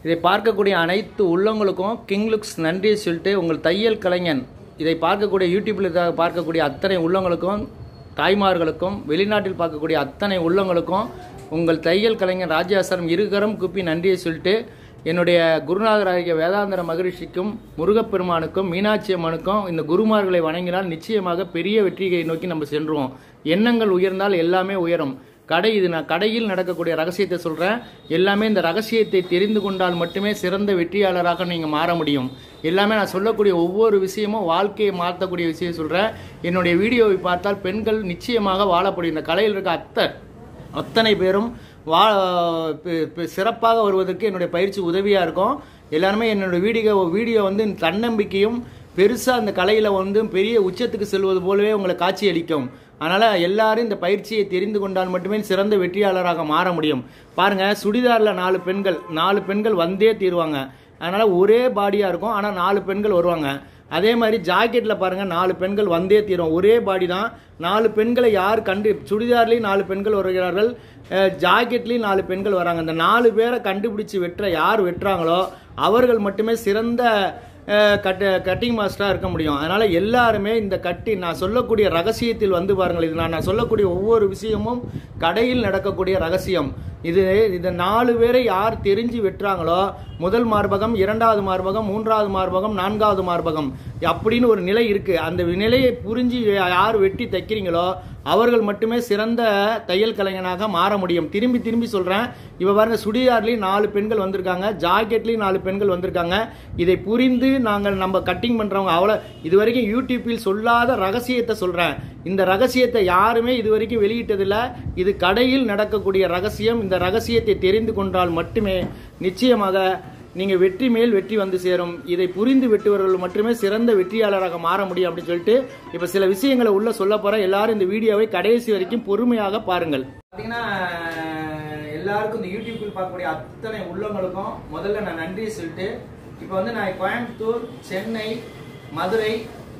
இதை பார்க்கக்கூடிய அனைத்து உள்ளவங்களுக்கும் கிங் லுக்ஸ் நன்றி சொல்லிட்டு உங்கள் தையல் கலைஞன் இதை பார்க்கக்கூடிய யூடியூப்பில் பார்க்கக்கூடிய அத்தனை உள்ளவங்களுக்கும் தாய்மார்களுக்கும் வெளிநாட்டில் பார்க்கக்கூடிய அத்தனை உள்ளவங்களுக்கும் உங்கள் தையல் கலைஞர் ராஜாசரம் இருகரம் குப்பி நன்றியை சொல்லிட்டு என்னுடைய குருநாதராகிய வேதாந்தர மகரிஷிக்கும் முருகப்பெருமானுக்கும் மீனாட்சி அம்மனுக்கும் இந்த குருமார்களை வணங்கினால் நிச்சயமாக பெரிய வெற்றியை நோக்கி நம்ம சென்றுவோம் எண்ணங்கள் உயர்ந்தால் எல்லாமே உயரும் கடை இது நான் கடையில் நடக்கக்கூடிய ரகசியத்தை சொல்கிறேன் எல்லாமே இந்த ரகசியத்தை தெரிந்து கொண்டால் மட்டுமே சிறந்த வெற்றியாளராக நீங்கள் மாற முடியும் எல்லாமே நான் சொல்லக்கூடிய ஒவ்வொரு விஷயமும் வாழ்க்கையை மாற்றக்கூடிய விஷயம் சொல்கிறேன் என்னுடைய வீடியோவை பார்த்தால் பெண்கள் நிச்சயமாக வாழக்கூடிய இந்த கலையில் இருக்க அத்தை அத்தனை பேரும் வா பி- பி- சிறப்பாக வருவதற்கு என்னுடைய பயிற்சி உதவியாக இருக்கும் எல்லாருமே என்னோட வீடியோ வீடியோ வந்து தன்னம்பிக்கையும் பெருசாக அந்த கலையில் வந்து பெரிய உச்சத்துக்கு செல்வது போலவே உங்களை காட்சி அளிக்கும் அதனால் எல்லாரும் இந்த பயிற்சியை தெரிந்து கொண்டால் மட்டுமே சிறந்த வெற்றியாளராக மாற முடியும் பாருங்கள் சுடிதாரில் நாலு பெண்கள் நாலு பெண்கள் வந்தே தீருவாங்க அதனால் ஒரே பாடியாக இருக்கும் ஆனால் நாலு பெண்கள் வருவாங்க அதே மாதிரி ஜாக்கெட்டில் பாருங்கள் நாலு பெண்கள் வந்தே தீரும் ஒரே பாடி தான் நாலு பெண்களை யார் கண்டு சுடிதார்லேயும் நாலு பெண்கள் வருகிறார்கள் அஹ், ஜாக்கெட்லேயும் நாலு பெண்கள் வராங்க இந்த நாலு பேரை கண்டுபிடிச்சு வெட்டுற யார் வெட்டுறாங்களோ அவர்கள் மட்டுமே சிறந்த அஹ், கட்ட கட்டிங் மாஸ்டராக இருக்க முடியும் அதனால் எல்லாருமே இந்த கட்டி நான் சொல்லக்கூடிய ரகசியத்தில் வந்து பாருங்கள் இது நான் நான் சொல்லக்கூடிய ஒவ்வொரு விஷயமும் கடையில் நடக்கக்கூடிய ரகசியம் இது இந்த நாலு பேரை யார் தெரிஞ்சு வெட்டுறாங்களோ முதல் மார்பகம் இரண்டாவது மார்பகம் மூன்றாவது மார்பகம் நான்காவது மார்பகம் அப்படின்னு ஒரு நிலை இருக்கு அந்த நிலையை புரிஞ்சு யார் வெட்டி தைக்கிறீங்களோ அவர்கள் மட்டுமே சிறந்த தையல் கலைஞனாக மாற முடியும் திரும்பி திரும்பி சொல்றேன் இப்ப பாருங்க சுடிதார்லயும் நாலு பெண்கள் வந்திருக்காங்க ஜாக்கெட்லயும் நாலு பெண்கள் வந்திருக்காங்க இதை புரிந்து நாங்கள் நம்ம கட்டிங் பண்றவங்க அவ்வளவு இது வரைக்கும் யூடியூப்பில் சொல்லாத ரகசியத்தை சொல்றேன் இந்த ரகசியத்தை யாருமே இது வரைக்கும் வெளியிட்டதில்ல இது கடையில் நடக்கக்கூடிய ரகசியம் இந்த ரகசியத்தை தெரிந்து கொண்டால் மட்டுமே நிச்சயமாக நீங்க வெற்றி மேல் வெற்றி வந்து சேரும் இதை புரிந்து வெட்டுவர்கள் மட்டுமே சிறந்த வெற்றியாளராக மாற முடியும் அப்படின்னு சொல்லிட்டு இப்ப சில விஷயங்களை உள்ள சொல்ல போறேன் எல்லாரும் இந்த வீடியோவை கடைசி வரைக்கும் பொறுமையாக பாருங்கள் பாத்தீங்கன்னா எல்லாருக்கும் இந்த யூடியூப்பில் பார்க்கக்கூடிய அத்தனை உள்ளவங்களுக்கும் முதல்ல நான் நன்றி சொல்லிட்டு இப்போ வந்து நான் கோயம்புத்தூர் சென்னை மதுரை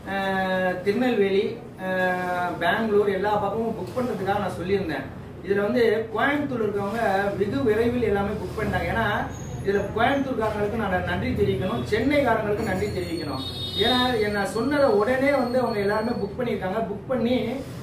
அஹ், திருநெல்வேலி அஹ், பெங்களூர் எல்லா பக்கமும் புக் பண்றதுக்காக நான் சொல்லியிருந்தேன் இதுல வந்து கோயம்புத்தூர் இருக்கவங்க வெகு விரைவில் எல்லாமே புக் பண்ணாங்க ஏன்னா இதுல கோயம்புத்தூர்காரங்களுக்கு நான் நன்றி தெரிவிக்கணும் சென்னைக்காரங்களுக்கு நன்றி தெரிவிக்கணும் ஏன்னா நான் சொன்னதை உடனே வந்து அவங்க எல்லாருமே புக் பண்ணியிருக்காங்க புக் பண்ணி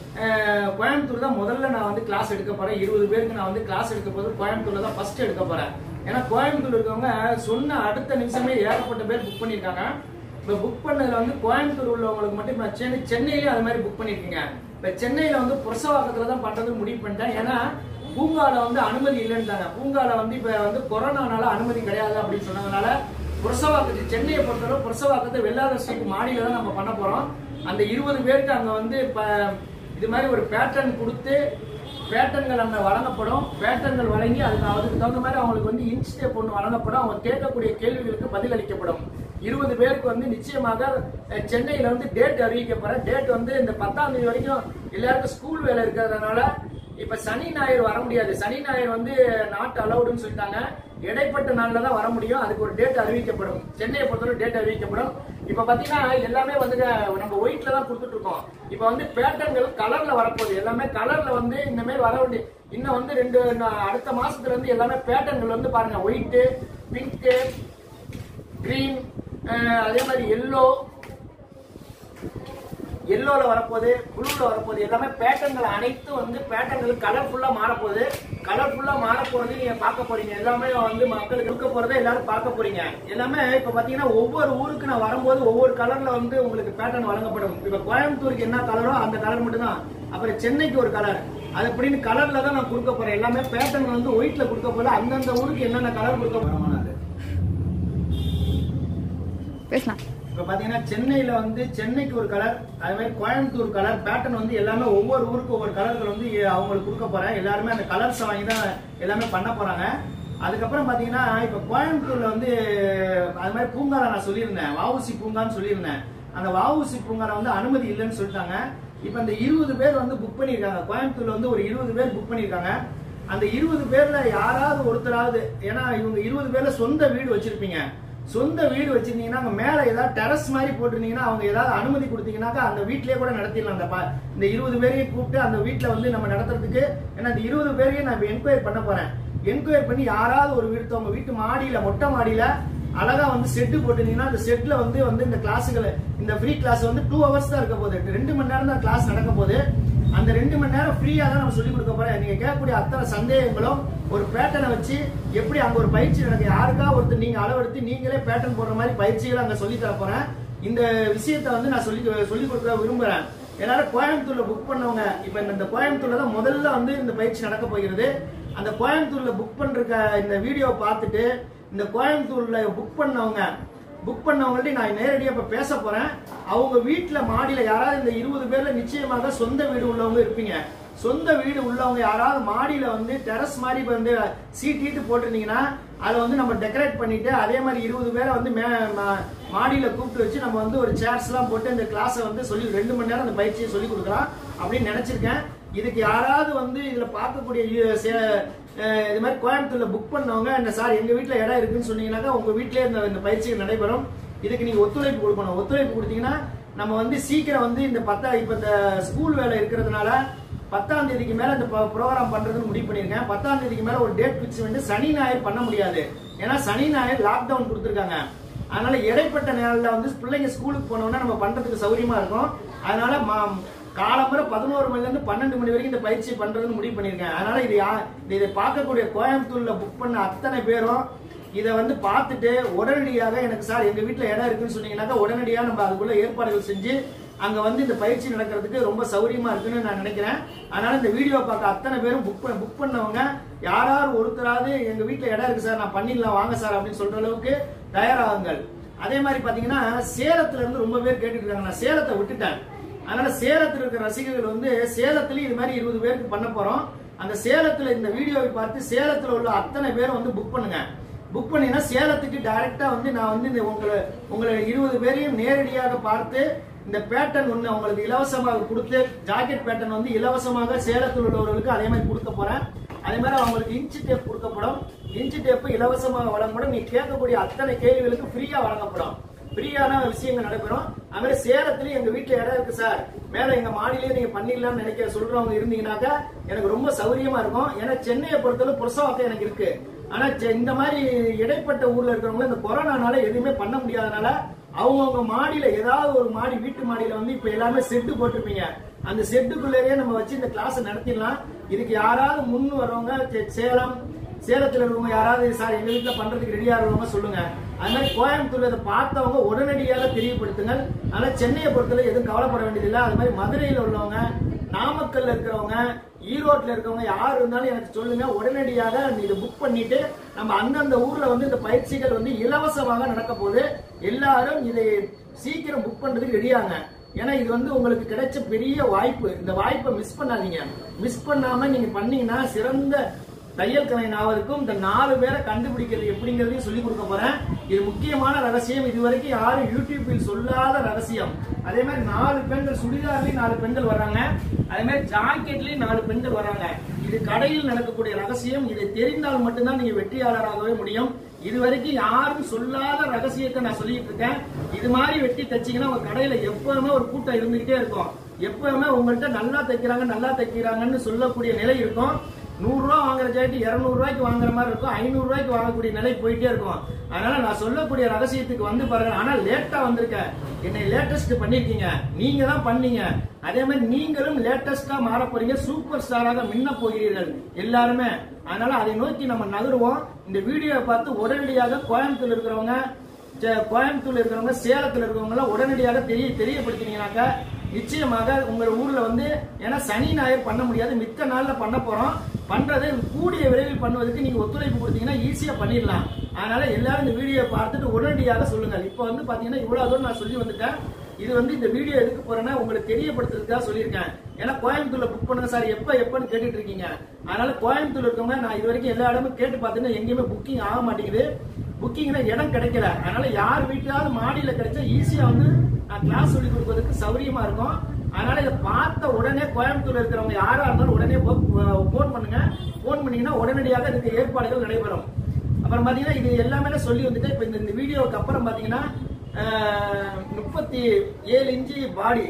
அஹ், கோயம்புத்தூர் தான் முதல்ல நான் வந்து கிளாஸ் எடுக்க போறேன் இருபது பேருக்கு நான் வந்து கிளாஸ் எடுக்க போது கோயம்புத்தூர்ல தான் ஃபர்ஸ்ட் எடுக்க போறேன் ஏன்னா கோயம்புத்தூர் இருக்கவங்க சொன்ன அடுத்த நிமிஷமே ஏகப்பட்ட பேர் புக் பண்ணியிருக்காங்க இப்போ புக் பண்ணதுல வந்து கோயம்புத்தூர் உள்ளவங்களுக்கு மட்டும் இப்போ சென்னை சென்னையிலேயும் அது மாதிரி புக் பண்ணியிருக்கீங்க இப்போ சென்னையில வந்து புரசவாக்கத்துல தான் பண்றது முடிவு பண்ணிட்டேன் ஏன்னா பூங்கால வந்து அனுமதி இல்லைன்றாங்க பூங்கால வந்து இப்ப வந்து கொரோனானால அனுமதி கிடையாது அப்படின்னு சொன்னதுனால புரசவாக்கத்து சென்னையை பொறுத்தவரை புரசவாக்கத்தை வெள்ளாத ஸ்ட்ரீட் மாடியில தான் நம்ம பண்ண போறோம் அந்த இருபது பேருக்கு அங்க வந்து இப்ப இது மாதிரி ஒரு பேட்டர்ன் கொடுத்து பேட்டர்ன்கள் அங்க வழங்கப்படும் பேட்டர்ன்கள் வழங்கி அதுக்கு அதுக்கு தகுந்த மாதிரி அவங்களுக்கு வந்து இன்ச் டேப் ஒன்று வழங்கப்படும் அவங்க கேட்கக்கூடிய கேள்விகளுக்கு பதில் அளிக்கப்படும் இருபது பேருக்கு வந்து நிச்சயமாக அஹ், சென்னையில வந்து டேட் அறிவிக்கப்படுற டேட் வந்து இந்த பத்தாம் தேதி வரைக்கும் எல்லாருக்கும் ஸ்கூல் வேலை இருக்கிறதுனால இப்ப சனி ஞாயிறு வர முடியாது சனி ஞாயிறு வந்து நாட் அலௌடுன்னு சொல்லிட்டாங்க இடைப்பட்ட நாள்ல தான் வர முடியும் அதுக்கு ஒரு டேட் அறிவிக்கப்படும் சென்னையை பொறுத்தவரை டேட் அறிவிக்கப்படும் இப்ப பாத்தீங்கன்னா எல்லாமே வந்து நம்ம ஒயிட்ல தான் கொடுத்துட்டு இருக்கோம் இப்ப வந்து பேட்டர்ன்கள் கலர்ல வரப்போகுது எல்லாமே கலர்ல வந்து இந்த மாதிரி வர வேண்டிய இன்னும் வந்து ரெண்டு இன்னும் அடுத்த மாசத்துல இருந்து எல்லாமே பேட்டர்ன்கள் வந்து பாருங்க ஒயிட்டு பிங்க்கு கிரீன் அதே மாதிரி எல்லோ எல்லோல வரப்போகுது ப்ளூல வரப்போகுது எல்லாமே பேட்டர்ன்கள் அனைத்தும் வந்து பேட்டர்ன்கள் கலர்ஃபுல்லா மாறப்போகுது கலர்ஃபுல்லா மாறப்போறது நீங்க பார்க்க போறீங்க எல்லாமே வந்து மக்களுக்கு இருக்க போறதை எல்லாரும் பார்க்க போறீங்க எல்லாமே இப்ப பாத்தீங்கன்னா ஒவ்வொரு ஊருக்கு நான் வரும்போது ஒவ்வொரு கலர்ல வந்து உங்களுக்கு பேட்டர்ன் வழங்கப்படும் இப்ப கோயம்புத்தூருக்கு என்ன கலரோ அந்த கலர் மட்டும் தான் அப்புறம் சென்னைக்கு ஒரு கலர் அது அப்படின்னு கலர்ல தான் நான் கொடுக்க போறேன் எல்லாமே பேட்டர்ன் வந்து ஒயிட்ல கொடுக்க போல அந்தந்த ஊருக்கு என்னென்ன கலர் கொடுக்க போறோம் பேசலாம் இப்ப பாத்தீங்கன்னா சென்னையில வந்து சென்னைக்கு ஒரு கலர் அதே மாதிரி கோயம்புத்தூர் கலர் பேட்டர்ன் வந்து எல்லாமே ஒவ்வொரு ஊருக்கு ஒவ்வொரு கலர்கள் வந்து எ- அவங்களுக்கு கொடுக்க போறேன் எல்லாருமே அந்த கலர்ஸ் வாங்கி தான் எல்லாமே பண்ண போறாங்க அதுக்கப்புறம் பாத்தீங்கன்னா இப்ப கோயம்புத்தூர்ல வந்து அது மாதிரி பூங்கால நான் சொல்லியிருந்தேன் வஉசி பூங்கான்னு சொல்லியிருந்தேன் அந்த வஉசி பூங்கால வந்து அனுமதி இல்லைன்னு சொல்லிட்டாங்க இப்ப இந்த இருபது பேர் வந்து புக் பண்ணியிருக்காங்க கோயம்புத்தூர்ல வந்து ஒரு இருபது பேர் புக் பண்ணியிருக்காங்க அந்த இருபது பேர்ல யாராவது ஒருத்தராவது ஏன்னா இவங்க இருபது பேர்ல சொந்த வீடு வச்சிருப்பீங்க சொந்த வீடு வச்சிருந்தீங்கன்னா அங்க மேல ஏதாவது டெரஸ் மாதிரி போட்டிருந்தீங்கன்னா அவங்க ஏதாவது அனுமதி கொடுத்தீங்கன்னாக்கா அந்த வீட்லயே கூட நடத்திடலாம் அந்த ப- இந்த இருபது பேரையும் கூப்பிட்டு அந்த வீட்ல வந்து நம்ம நடத்துறதுக்கு ஏன்னா இந்த இருபது பேரையும் நான் என்கொயரி பண்ண போறேன் என்கொயரி பண்ணி யாராவது ஒரு வீடு உங்க வீட்டு மாடியில மொட்டை மாடியில அழகா வந்து செட்டு போட்டுருந்தீங்கன்னா அந்த செட்ல வந்து வந்து இந்த கிளாஸுகள் இந்த ஃப்ரீ கிளாஸ் வந்து டூ ஹவர்ஸ் தான் இருக்க போகுது ரெண்டு மணி நேரம் தான் கிளாஸ் நடக்க போகுது அந்த ரெண்டு மணி நேரம் ஃப்ரீயா தான் நம்ம சொல்லி கொடுக்க போறேன் நீங்க கேட்கக்கூடிய அத்தனை சந்தேகங்களும் ஒரு பேட்டர்னை வச்சு எப்படி அங்க ஒரு பயிற்சி நடக்கு யாருக்கா ஒருத்தர் நீங்க அளவெடுத்து நீங்களே பேட்டர்ன் போடுற மாதிரி பயிற்சிகளை அங்க சொல்லி தர போறேன் இந்த விஷயத்தை வந்து நான் சொல்லி சொல்லி கொடுக்க விரும்புறேன் எல்லாரும் கோயம்புத்தூர்ல புக் பண்ணவங்க இப்ப இந்த- இந்த கோயம்புத்தூர்ல தான் முதல்ல வந்து இந்த பயிற்சி நடக்க போகிறது அந்த கோயம்புத்தூர்ல புக் பண்ற இந்த வீடியோ பார்த்துட்டு இந்த கோயம்புத்தூர்ல புக் பண்ணவங்க புக் பண்ணவங்கள்ட்ட நான் நேரடியா இப்ப பேச போறேன் அவங்க வீட்டுல மாடியில யாராவது இந்த இருபது பேர்ல நிச்சயமாக சொந்த வீடு உள்ளவங்க இருப்பீங்க சொந்த வீடு உள்ளவங்க யாராவது மாடியில வந்து டெரஸ் மாதிரி இப்ப வந்து சீட் ஈட்டு போட்டிருந்தீங்கன்னா அதை வந்து நம்ம டெக்கரேட் பண்ணிட்டு அதே மாதிரி இருபது பேரை வந்து மே மா- மாடியில கூப்பிட்டு வச்சு நம்ம வந்து ஒரு சேர்ஸ் எல்லாம் போட்டு இந்த கிளாஸை வந்து சொல்லி ரெண்டு மணி நேரம் அந்த பயிற்சியை சொல்லி கொடுக்கலாம் அப்படின்னு நினைச்சிருக்கேன் இதுக்கு யாராவது வந்து இதுல பார்க்கக்கூடிய யு- சே- அஹ் இது மாதிரி கோயம்புத்தூர்ல புக் பண்ணவங்க இந்த சார் எங்க வீட்ல இடம் இருக்குன்னு சொன்னீங்கன்னாக்கா உங்க வீட்லயே இந்த இந்த பயிற்சிகள் நடைபெறும் இதுக்கு நீங்க ஒத்துழைப்பு கொடுக்கணும் ஒத்துழைப்பு கொடுத்தீங்கன்னா நம்ம வந்து சீக்கிரம் வந்து இந்த பத்தா இப்ப இந்த ஸ்கூல் வேலை இருக்கிறதுனால பத்தாம் தேதிக்கு மேல இந்த ப்ரோக்ராம் பண்றதுன்னு முடிவு பண்ணிருக்கேன் பத்தாம் தேதிக்கு மேல ஒரு டேட் பிக்ஸ் வந்து சனி ஞாயிறு பண்ண முடியாது ஏன்னா சனி ஞாயிறு லாக்டவுன் கொடுத்துருக்காங்க அதனால இடைப்பட்ட நேரத்துல வந்து பிள்ளைங்க ஸ்கூலுக்கு போனோம்னா நம்ம பண்றதுக்கு சௌரியமா இருக்கும் அதனால மா- காலம்பர பதினோரு மணில இருந்து பன்னெண்டு மணி வரைக்கும் இந்த பயிற்சி பண்றதுன்னு முடிவு பண்ணிருக்கேன் அதனால இது யா- இதை பார்க்கக்கூடிய கோயம்புத்தூர்ல புக் பண்ண அத்தனை பேரும் இதை வந்து பார்த்துட்டு உடனடியாக எனக்கு சார் எங்க வீட்ல இடம் இருக்குன்னு சொன்னீங்கன்னாக்கா உடனடியா நம்ம அதுக்குள்ள ஏற்பாடுகள் செஞ்சு அங்க வந்து இந்த பயிற்சி நடக்கிறதுக்கு ரொம்ப சௌரியமா இருக்குன்னு நான் நினைக்கிறேன் அதனால இந்த வீடியோ பார்க்க அத்தனை பேரும் புக் பண்ண புக் பண்ணவங்க யாராவது ஒருத்தராவது எங்க வீட்ல இடம் இருக்கு சார் நான் பண்ணிடலாம் வாங்க சார் அப்படின்னு சொல்ற அளவுக்கு தயாராகுங்கள் அதே மாதிரி பாத்தீங்கன்னா சேலத்துல இருந்து ரொம்ப பேர் கேட்டுட்டு இருக்காங்க நான் சேலத்தை விட்டுட்டேன் அதனால சேலத்தில் இருக்கிற ரசிகர்கள் வந்து சேலத்திலயும் இது மாதிரி இருபது பேருக்கு பண்ண போறோம் அந்த சேலத்துல இந்த வீடியோவை பார்த்து சேலத்துல உள்ள அத்தனை பேரும் வந்து புக் பண்ணுங்க புக் பண்ணீங்கன்னா சேலத்துக்கு டைரக்டா வந்து நான் வந்து இந்த உங்களை உங்களை இருபது பேரையும் நேரடியாக பார்த்து இந்த பேட்டர்ன் ஒண்ணு உங்களுக்கு இலவசமாக கொடுத்து ஜாக்கெட் பேட்டர்ன் வந்து இலவசமாக சேலத்தில் உள்ளவர்களுக்கு அதே மாதிரி கொடுக்க போறேன் அதே மாதிரி அவங்களுக்கு இன்ச்சு டேப் கொடுக்கப்படும் இன்ச்சு டேப் இலவசமாக வழங்கப்படும் நீ கேட்கக்கூடிய அத்தனை கேள்விகளுக்கு ஃப்ரீயா வழங்கப்படும் ஃப்ரீயான விஷயங்கள் நடைபெறும் அது மாதிரி சேலத்துலயும் எங்க வீட்டுல இடம் இருக்கு சார் மேல எங்க மாடியிலேயே நீங்க பண்ணிடலாம்னு நினைக்கிற சொல்றவங்க இருந்தீங்கன்னாக்கா எனக்கு ரொம்ப சௌரியமா இருக்கும் ஏன்னா சென்னையை பொறுத்தவரை புரசவாக்கம் எனக்கு இருக்கு ஆனா செ- இந்த மாதிரி இடைப்பட்ட ஊர்ல இருக்கிறவங்க இந்த கொரோனானால எதுவுமே பண்ண முடியாதனால அவங்கவுங்க மாடியில ஏதாவது ஒரு மாடி வீட்டு மாடியில வந்து இப்ப எல்லாமே செட்டு போட்டிருப்பீங்க அந்த செட்டுக்குள்ளேயே நம்ம வச்சு இந்த கிளாஸ் நடத்திடலாம் இதுக்கு யாராவது முன் வர்றவங்க சே- சேலம் சேலத்துல இருக்கவங்க யாராவது சார் எங்க வீட்டுல பண்றதுக்கு ரெடியா இருக்கவங்க சொல்லுங்க அது மாதிரி கோயம்புத்தூர்ல இதை பார்த்தவங்க உடனடியாக தெரியப்படுத்துங்கள் ஆனா சென்னையை பொறுத்தவரை எதுவும் கவலைப்பட வேண்டியதில்லை அது மாதிரி மதுரையில உள்ளவங்க நாமக்கல்ல இருக்கிறவங்க ஈரோட்ல இருக்கவங்க யார் இருந்தாலும் எனக்கு சொல்லுங்க உடனடியாக இதை புக் பண்ணிட்டு நம்ம அந்தந்த ஊர்ல வந்து இந்த பயிற்சிகள் வந்து இலவசமாக நடக்க போகுது எல்லாரும் இதை சீக்கிரம் புக் பண்றதுக்கு ரெடியாங்க ஏன்னா இது வந்து உங்களுக்கு கிடைச்ச பெரிய வாய்ப்பு இந்த வாய்ப்பை மிஸ் பண்ணாதீங்க மிஸ் பண்ணாம நீங்க பண்ணீங்கன்னா சிறந்த தையல் கலைஞன் ஆவதற்கும் இந்த நாலு பேரை கண்டுபிடிக்கிறது எப்படிங்கிறதையும் சொல்லி கொடுக்க போறேன் இது முக்கியமான ரகசியம் இதுவரைக்கும் யாரும் யூடியூப்பில் சொல்லாத ரகசியம் அதே மாதிரி நாலு பெண்கள் சுடிதார்லயும் நாலு பெண்கள் வர்றாங்க அதே மாதிரி ஜாக்கெட்லயும் நாலு பெண்கள் வர்றாங்க இது கடையில் நடக்கக்கூடிய ரகசியம் இதை தெரிந்தால் மட்டும்தான் நீங்க வெற்றியாளராகவே முடியும் இதுவரைக்கும் யாரும் சொல்லாத ரகசியத்தை நான் சொல்லிட்டு இருக்கேன் இது மாதிரி வெட்டி தச்சீங்கன்னா உங்க கடையில எப்பவுமே ஒரு கூட்டம் இருந்துகிட்டே இருக்கும் எப்பவுமே உங்கள்கிட்ட நல்லா தைக்கிறாங்க நல்லா தைக்கிறாங்கன்னு சொல்லக்கூடிய நிலை இருக்கும் நூறு ரூபா வாங்குற ஜாக்கெட் இருநூறு ரூபாய்க்கு வாங்குற மாதிரி இருக்கும் ஐநூறு ரூபாய்க்கு வாங்கக்கூடிய நிலை போயிட்டே இருக்கும் அதனால நான் சொல்லக்கூடிய ரகசியத்துக்கு வந்து பாருங்க ஆனா லேட்டா வந்திருக்கேன் என்னை லேட்டஸ்ட் பண்ணிருக்கீங்க நீங்க தான் பண்ணீங்க அதே மாதிரி நீங்களும் லேட்டஸ்டா மாற போறீங்க சூப்பர் ஸ்டாராக மின்ன போகிறீர்கள் எல்லாருமே அதனால அதை நோக்கி நம்ம நகருவோம் இந்த வீடியோவை பார்த்து உடனடியாக கோயம்புத்தூர்ல இருக்கிறவங்க சே- கோயம்புத்தூர்ல இருக்கிறவங்க சேலத்துல இருக்கிறவங்க எல்லாம் உடனடியாக தெரிய தெரியப்படுத்தினீங்கன்னாக்கா நிச்சயமாக உங்க ஊர்ல வந்து ஏன்னா சனி ஞாயிறு பண்ண முடியாது மித்த நாள்ல பண்ண போறோம் பண்றது கூடிய விரைவில் பண்ணுவதற்கு நீங்க ஒத்துழைப்பு கொடுத்தீங்கன்னா ஈஸியா பண்ணிடலாம் அதனால எல்லாரும் இந்த வீடியோ பார்த்துட்டு உடனடியாக சொல்லுங்க இப்போ வந்து பாத்தீங்கன்னா இவ்வளவு தூரம் நான் சொல்லி வந்துட்டேன் இது வந்து இந்த வீடியோ எதுக்கு போறேன்னா உங்களுக்கு தெரியப்படுத்துறதுக்காக சொல்லியிருக்கேன் ஏன்னா கோயம்புத்தூர்ல புக் பண்ணுங்க சார் எப்ப எப்பன்னு கேட்டுட்டு இருக்கீங்க அதனால கோயம்புத்தூர்ல இருக்கவங்க நான் இது வரைக்கும் எல்லா இடமும் கேட்டு பார்த்தீங்கன்னா எங்கேயுமே புக்கிங் ஆக மாட்டேங்குது புக்கிங்னா இடம் கிடைக்கல அதனால யார் வீட்டாவது மாடியில கிடைச்சா ஈஸியா வந்து நான் கிளாஸ் சொல்லி கொடுக்கறதுக்கு சௌரியமா இருக்கும் அதனால இதை பார்த்த உடனே கோயம்புத்தூர்ல இருக்கிறவங்க யாரா இருந்தாலும் உடனே போன் பண்ணுங்க போன் பண்ணீங்கன்னா உடனடியாக இதுக்கு ஏற்பாடுகள் நடைபெறும் அப்புறம் பாத்தீங்கன்னா இது எல்லாமே சொல்லி வந்துட்டு இப்ப இந்த- இந்த வீடியோவுக்கு அப்புறம் பாத்தீங்கன்னா முப்பத்தி ஏழு இன்ச்சு பாடி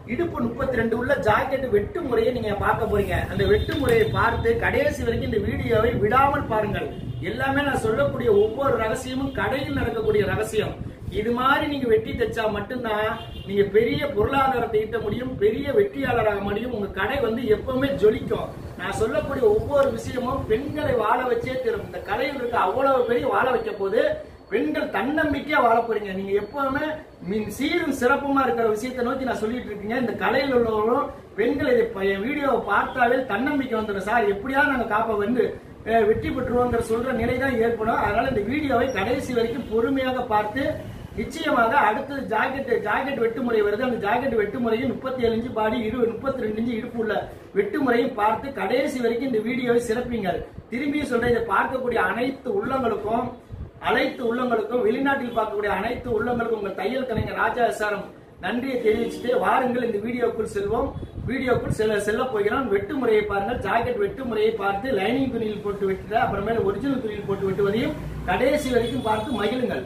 இடுப்பு முப்பத்தி ரெண்டு உள்ள ஜாக்கெட் வெட்டு முறையை நீங்க பார்க்க போறீங்க அந்த வெட்டு முறையை பார்த்து கடைசி வரைக்கும் இந்த வீடியோவை விடாமல் பாருங்கள் எல்லாமே நான் சொல்லக்கூடிய ஒவ்வொரு ரகசியமும் கடையில் நடக்கக்கூடிய ரகசியம் இது மாதிரி நீங்க வெட்டி தைச்சா மட்டும்தான் நீங்க பெரிய பொருளாதாரத்தை ஈட்ட முடியும் பெரிய வெற்றியாளராக முடியும் உங்க கடை வந்து எப்பவுமே ஜொலிக்கும் நான் சொல்லக்கூடிய ஒவ்வொரு விஷயமும் பெண்களை வாழ வச்சே தரும் இந்த கடையில் இருக்க அவ்வளவு பெரிய வாழ வைக்க போது பெண்கள் தன்னம்பிக்கையா வாழ போறீங்க நீங்க எப்பவுமே மின் சீரும் சிறப்புமா இருக்கிற விஷயத்தை நோக்கி நான் சொல்லிட்டு இருக்கீங்க இந்த கலையில் உள்ளவங்களும் பெண்கள் இதை ப- என் வீடியோவை பார்த்தாவே தன்னம்பிக்கை வந்துடும் சார் எப்படியா நாங்க காப்ப வந்து அஹ், வெற்றி பெற்றுருவோங்கிற சொல்ற நிலை தான் ஏற்படும் அதனால இந்த வீடியோவை கடைசி வரைக்கும் பொறுமையாக பார்த்து நிச்சயமாக அடுத்தது ஜாக்கெட் ஜாக்கெட் வெட்டு முறை வருது அந்த ஜாக்கெட் வெட்டு முறையும் முப்பத்தி ஏழு இன்ச்சு பாடி இரு முப்பத்தி ரெண்டு இன்ச்சு இடுப்பு உள்ள வெட்டு முறையும் பார்த்து கடைசி வரைக்கும் இந்த வீடியோவை சிறப்பீங்கள் திரும்பியும் சொல்றேன் இதை பார்க்கக்கூடிய அனைத்து உள்ளங்களுக்கும் அனைத்து உள்ளங்களுக்கும் வெளிநாட்டில் பார்க்கக்கூடிய அனைத்து உள்ளங்களுக்கும் உங்கள் தையல் கலைஞர் ராஜா எஸ்ஆர்எம் நன்றியை தெரிவிச்சுட்டு வாருங்கள் இந்த வீடியோக்குள் செல்வோம் வீடியோக்குள் செல்ல செல்ல போகிறோம் வெட்டு முறையை பாருங்கள் ஜாக்கெட் வெட்டு முறையை பார்த்து லைனிங் துணியில் போட்டு வெட்டுற அப்புறமேல ஒரிஜினல் துணியில் போட்டு வெட்டுவதையும் கடைசி வரைக்கும் பார்த்து மகிழுங்கள்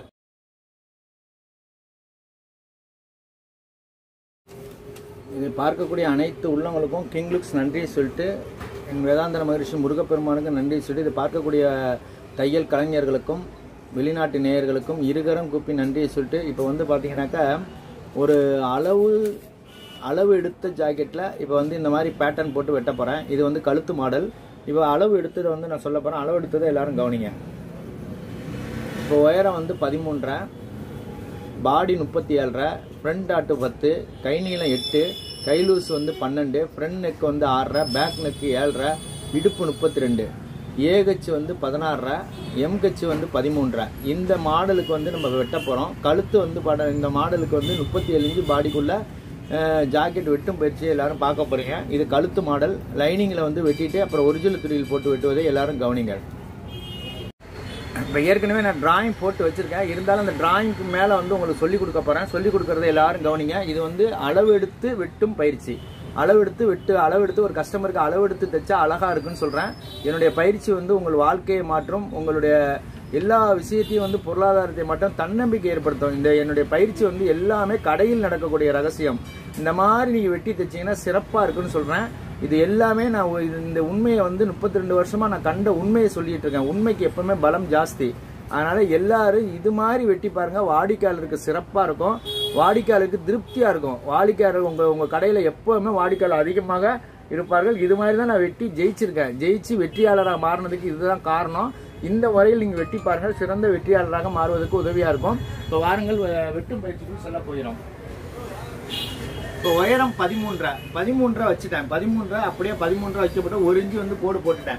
இதை பார்க்கக்கூடிய அனைத்து உள்ளவங்களுக்கும் கிங் லுக்ஸ் நன்றியை சொல்லிட்டு என் வேதாந்தர மகரிஷி முருகப்பெருமானுக்கு நன்றி சொல்லிட்டு இதை பார்க்கக்கூடிய தையல் கலைஞர்களுக்கும் வெளிநாட்டு நேயர்களுக்கும் இருகரம் கூப்பி நன்றியை சொல்லிட்டு இப்போ வந்து பார்த்தீங்கன்னாக்கா ஒரு அளவு அளவு எடுத்த ஜாக்கெட்டில் இப்போ வந்து இந்த மாதிரி பேட்டர்ன் போட்டு வெட்ட போகிறேன் இது வந்து கழுத்து மாடல் இப்போ அளவு எடுத்ததை வந்து நான் சொல்ல போகிறேன் அளவு எடுத்ததை எல்லாரும் கவனிங்க இப்போ உயரம் வந்து பதிமூன்றரை பாடி முப்பத்தி ஏழரை ஃப்ரண்ட் ஆட்டு பத்து கை நீளம் எட்டு கை லூஸ் வந்து பன்னெண்டு ஃப்ரண்ட் நெக் வந்து ஆறரை பேக் நெக்கு ஏழரை இடுப்பு முப்பத்தி ரெண்டு ஏகச்சு வந்து பதினாறரை எம் கச்சு வந்து பதிமூன்றரை இந்த மாடலுக்கு வந்து நம்ம வெட்ட போகிறோம் கழுத்து வந்து பட இந்த மாடலுக்கு வந்து முப்பத்தி ஏழு இன்ச்சு பாடிக்குள்ளே ஜாக்கெட் வெட்டும் பயிற்சி எல்லாரும் பார்க்க போகிறீங்க இது கழுத்து மாடல் லைனிங்கில் வந்து வெட்டிட்டு அப்புறம் ஒரிஜினல் துணியில் போட்டு வெட்டுவதை எல்லாரும் கவனிங்க இப்போ ஏற்கனவே நான் டிராயிங் போட்டு வச்சிருக்கேன் இருந்தாலும் அந்த டிராயிங்க்கு மேலே வந்து உங்களுக்கு சொல்லிக் கொடுக்க போகிறேன் சொல்லிக் கொடுக்கறத எல்லாரும் கவனிங்க இது வந்து அளவெடுத்து வெட்டும் பயிற்சி அளவெடுத்து வெட்டு அளவெடுத்து ஒரு கஸ்டமருக்கு அளவெடுத்து தைச்சா அழகா இருக்குன்னு சொல்கிறேன் என்னுடைய பயிற்சி வந்து உங்கள் வாழ்க்கையை மாற்றும் உங்களுடைய எல்லா விஷயத்தையும் வந்து பொருளாதாரத்தை மட்டும் தன்னம்பிக்கை ஏற்படுத்தும் இந்த என்னுடைய பயிற்சி வந்து எல்லாமே கடையில் நடக்கக்கூடிய ரகசியம் இந்த மாதிரி நீங்கள் வெட்டி தைச்சீங்கன்னா சிறப்பாக இருக்குன்னு சொல்கிறேன் இது எல்லாமே நான் ஒரு- இது- இந்த உண்மையை வந்து முப்பத்தி ரெண்டு வருஷமா நான் கண்ட உண்மையை சொல்லிட்டு இருக்கேன் உண்மைக்கு எப்பவுமே பலம் ஜாஸ்தி அதனால எல்லாரும் இது மாதிரி வெட்டி பாருங்க வாடிக்கையாளருக்கு சிறப்பா இருக்கும் வாடிக்கையாளருக்கு திருப்தியா இருக்கும் வாடிக்கையாளர் உங்க உங்க கடையில எப்பவுமே வாடிக்கையாளர் அதிகமாக இருப்பார்கள் இது மாதிரி தான் நான் வெட்டி ஜெயிச்சிருக்கேன் ஜெயிச்சு வெற்றியாளராக மாறினதுக்கு இதுதான் காரணம் இந்த வரையில் நீங்க வெட்டி பாருங்கள் சிறந்த வெற்றியாளராக மாறுவதற்கு உதவியா இருக்கும் இப்போ வாருங்கள் வெ- வெட்டும் பயிற்சிக்கு செல்ல போகிறோம் இப்போ உயரம் பதிமூன்றரை பதிமூன்றரை வச்சுட்டேன் பதிமூன்றரை அப்படியே பதிமூன்றரை வைக்கப்பட்டு ஒரு இன்ச்சு வந்து கோடு போட்டுட்டேன்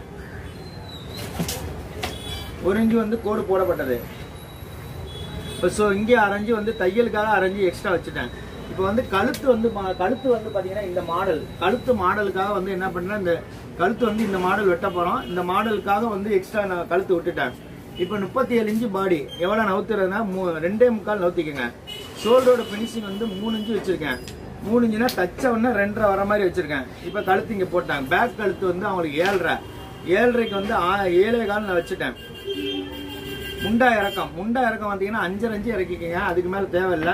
ஒரு இன்ச்சு வந்து கோடு போடப்பட்டது இப்போ ஸோ இங்கே அரைஞ்சு வந்து தையலுக்காக அரைஞ்சு எக்ஸ்ட்ரா வச்சுட்டேன் இப்போ வந்து கழுத்து வந்து மா- கழுத்து வந்து பார்த்தீங்கன்னா இந்த மாடல் கழுத்து மாடலுக்காக வந்து என்ன பண்ணேன் இந்த கழுத்து வந்து இந்த மாடல் வெட்ட போகிறோம் இந்த மாடலுக்காக வந்து எக்ஸ்ட்ரா நான் கழுத்து விட்டுட்டேன் இப்போ முப்பத்தி ஏழு இன்ச்சு பாடி எவ்வளோ நவுத்துறதுனா மூ ரெண்டே முக்கால் நவுத்திக்கங்க ஷோல்டரோட ஃபினிஷிங் வந்து மூணு இன்ச்சு வச்சுருக்கேன் மூணு இன்ச்சுனா தச்ச உடனே ரெண்டரை வர மாதிரி வச்சுருக்கேன் இப்போ கழுத்து இங்கே போட்டாங்க பேக் கழுத்து வந்து அவங்களுக்கு ஏழரை ஏழரைக்கு வந்து ஆ- ஏழே கால் நான் வச்சுட்டேன் முண்டா இறக்கம் முண்டா இறக்கம் வந்தீங்கன்னா அஞ்சரை அஞ்சு இறக்கிக்கங்க அதுக்கு மேல தேவையில்ல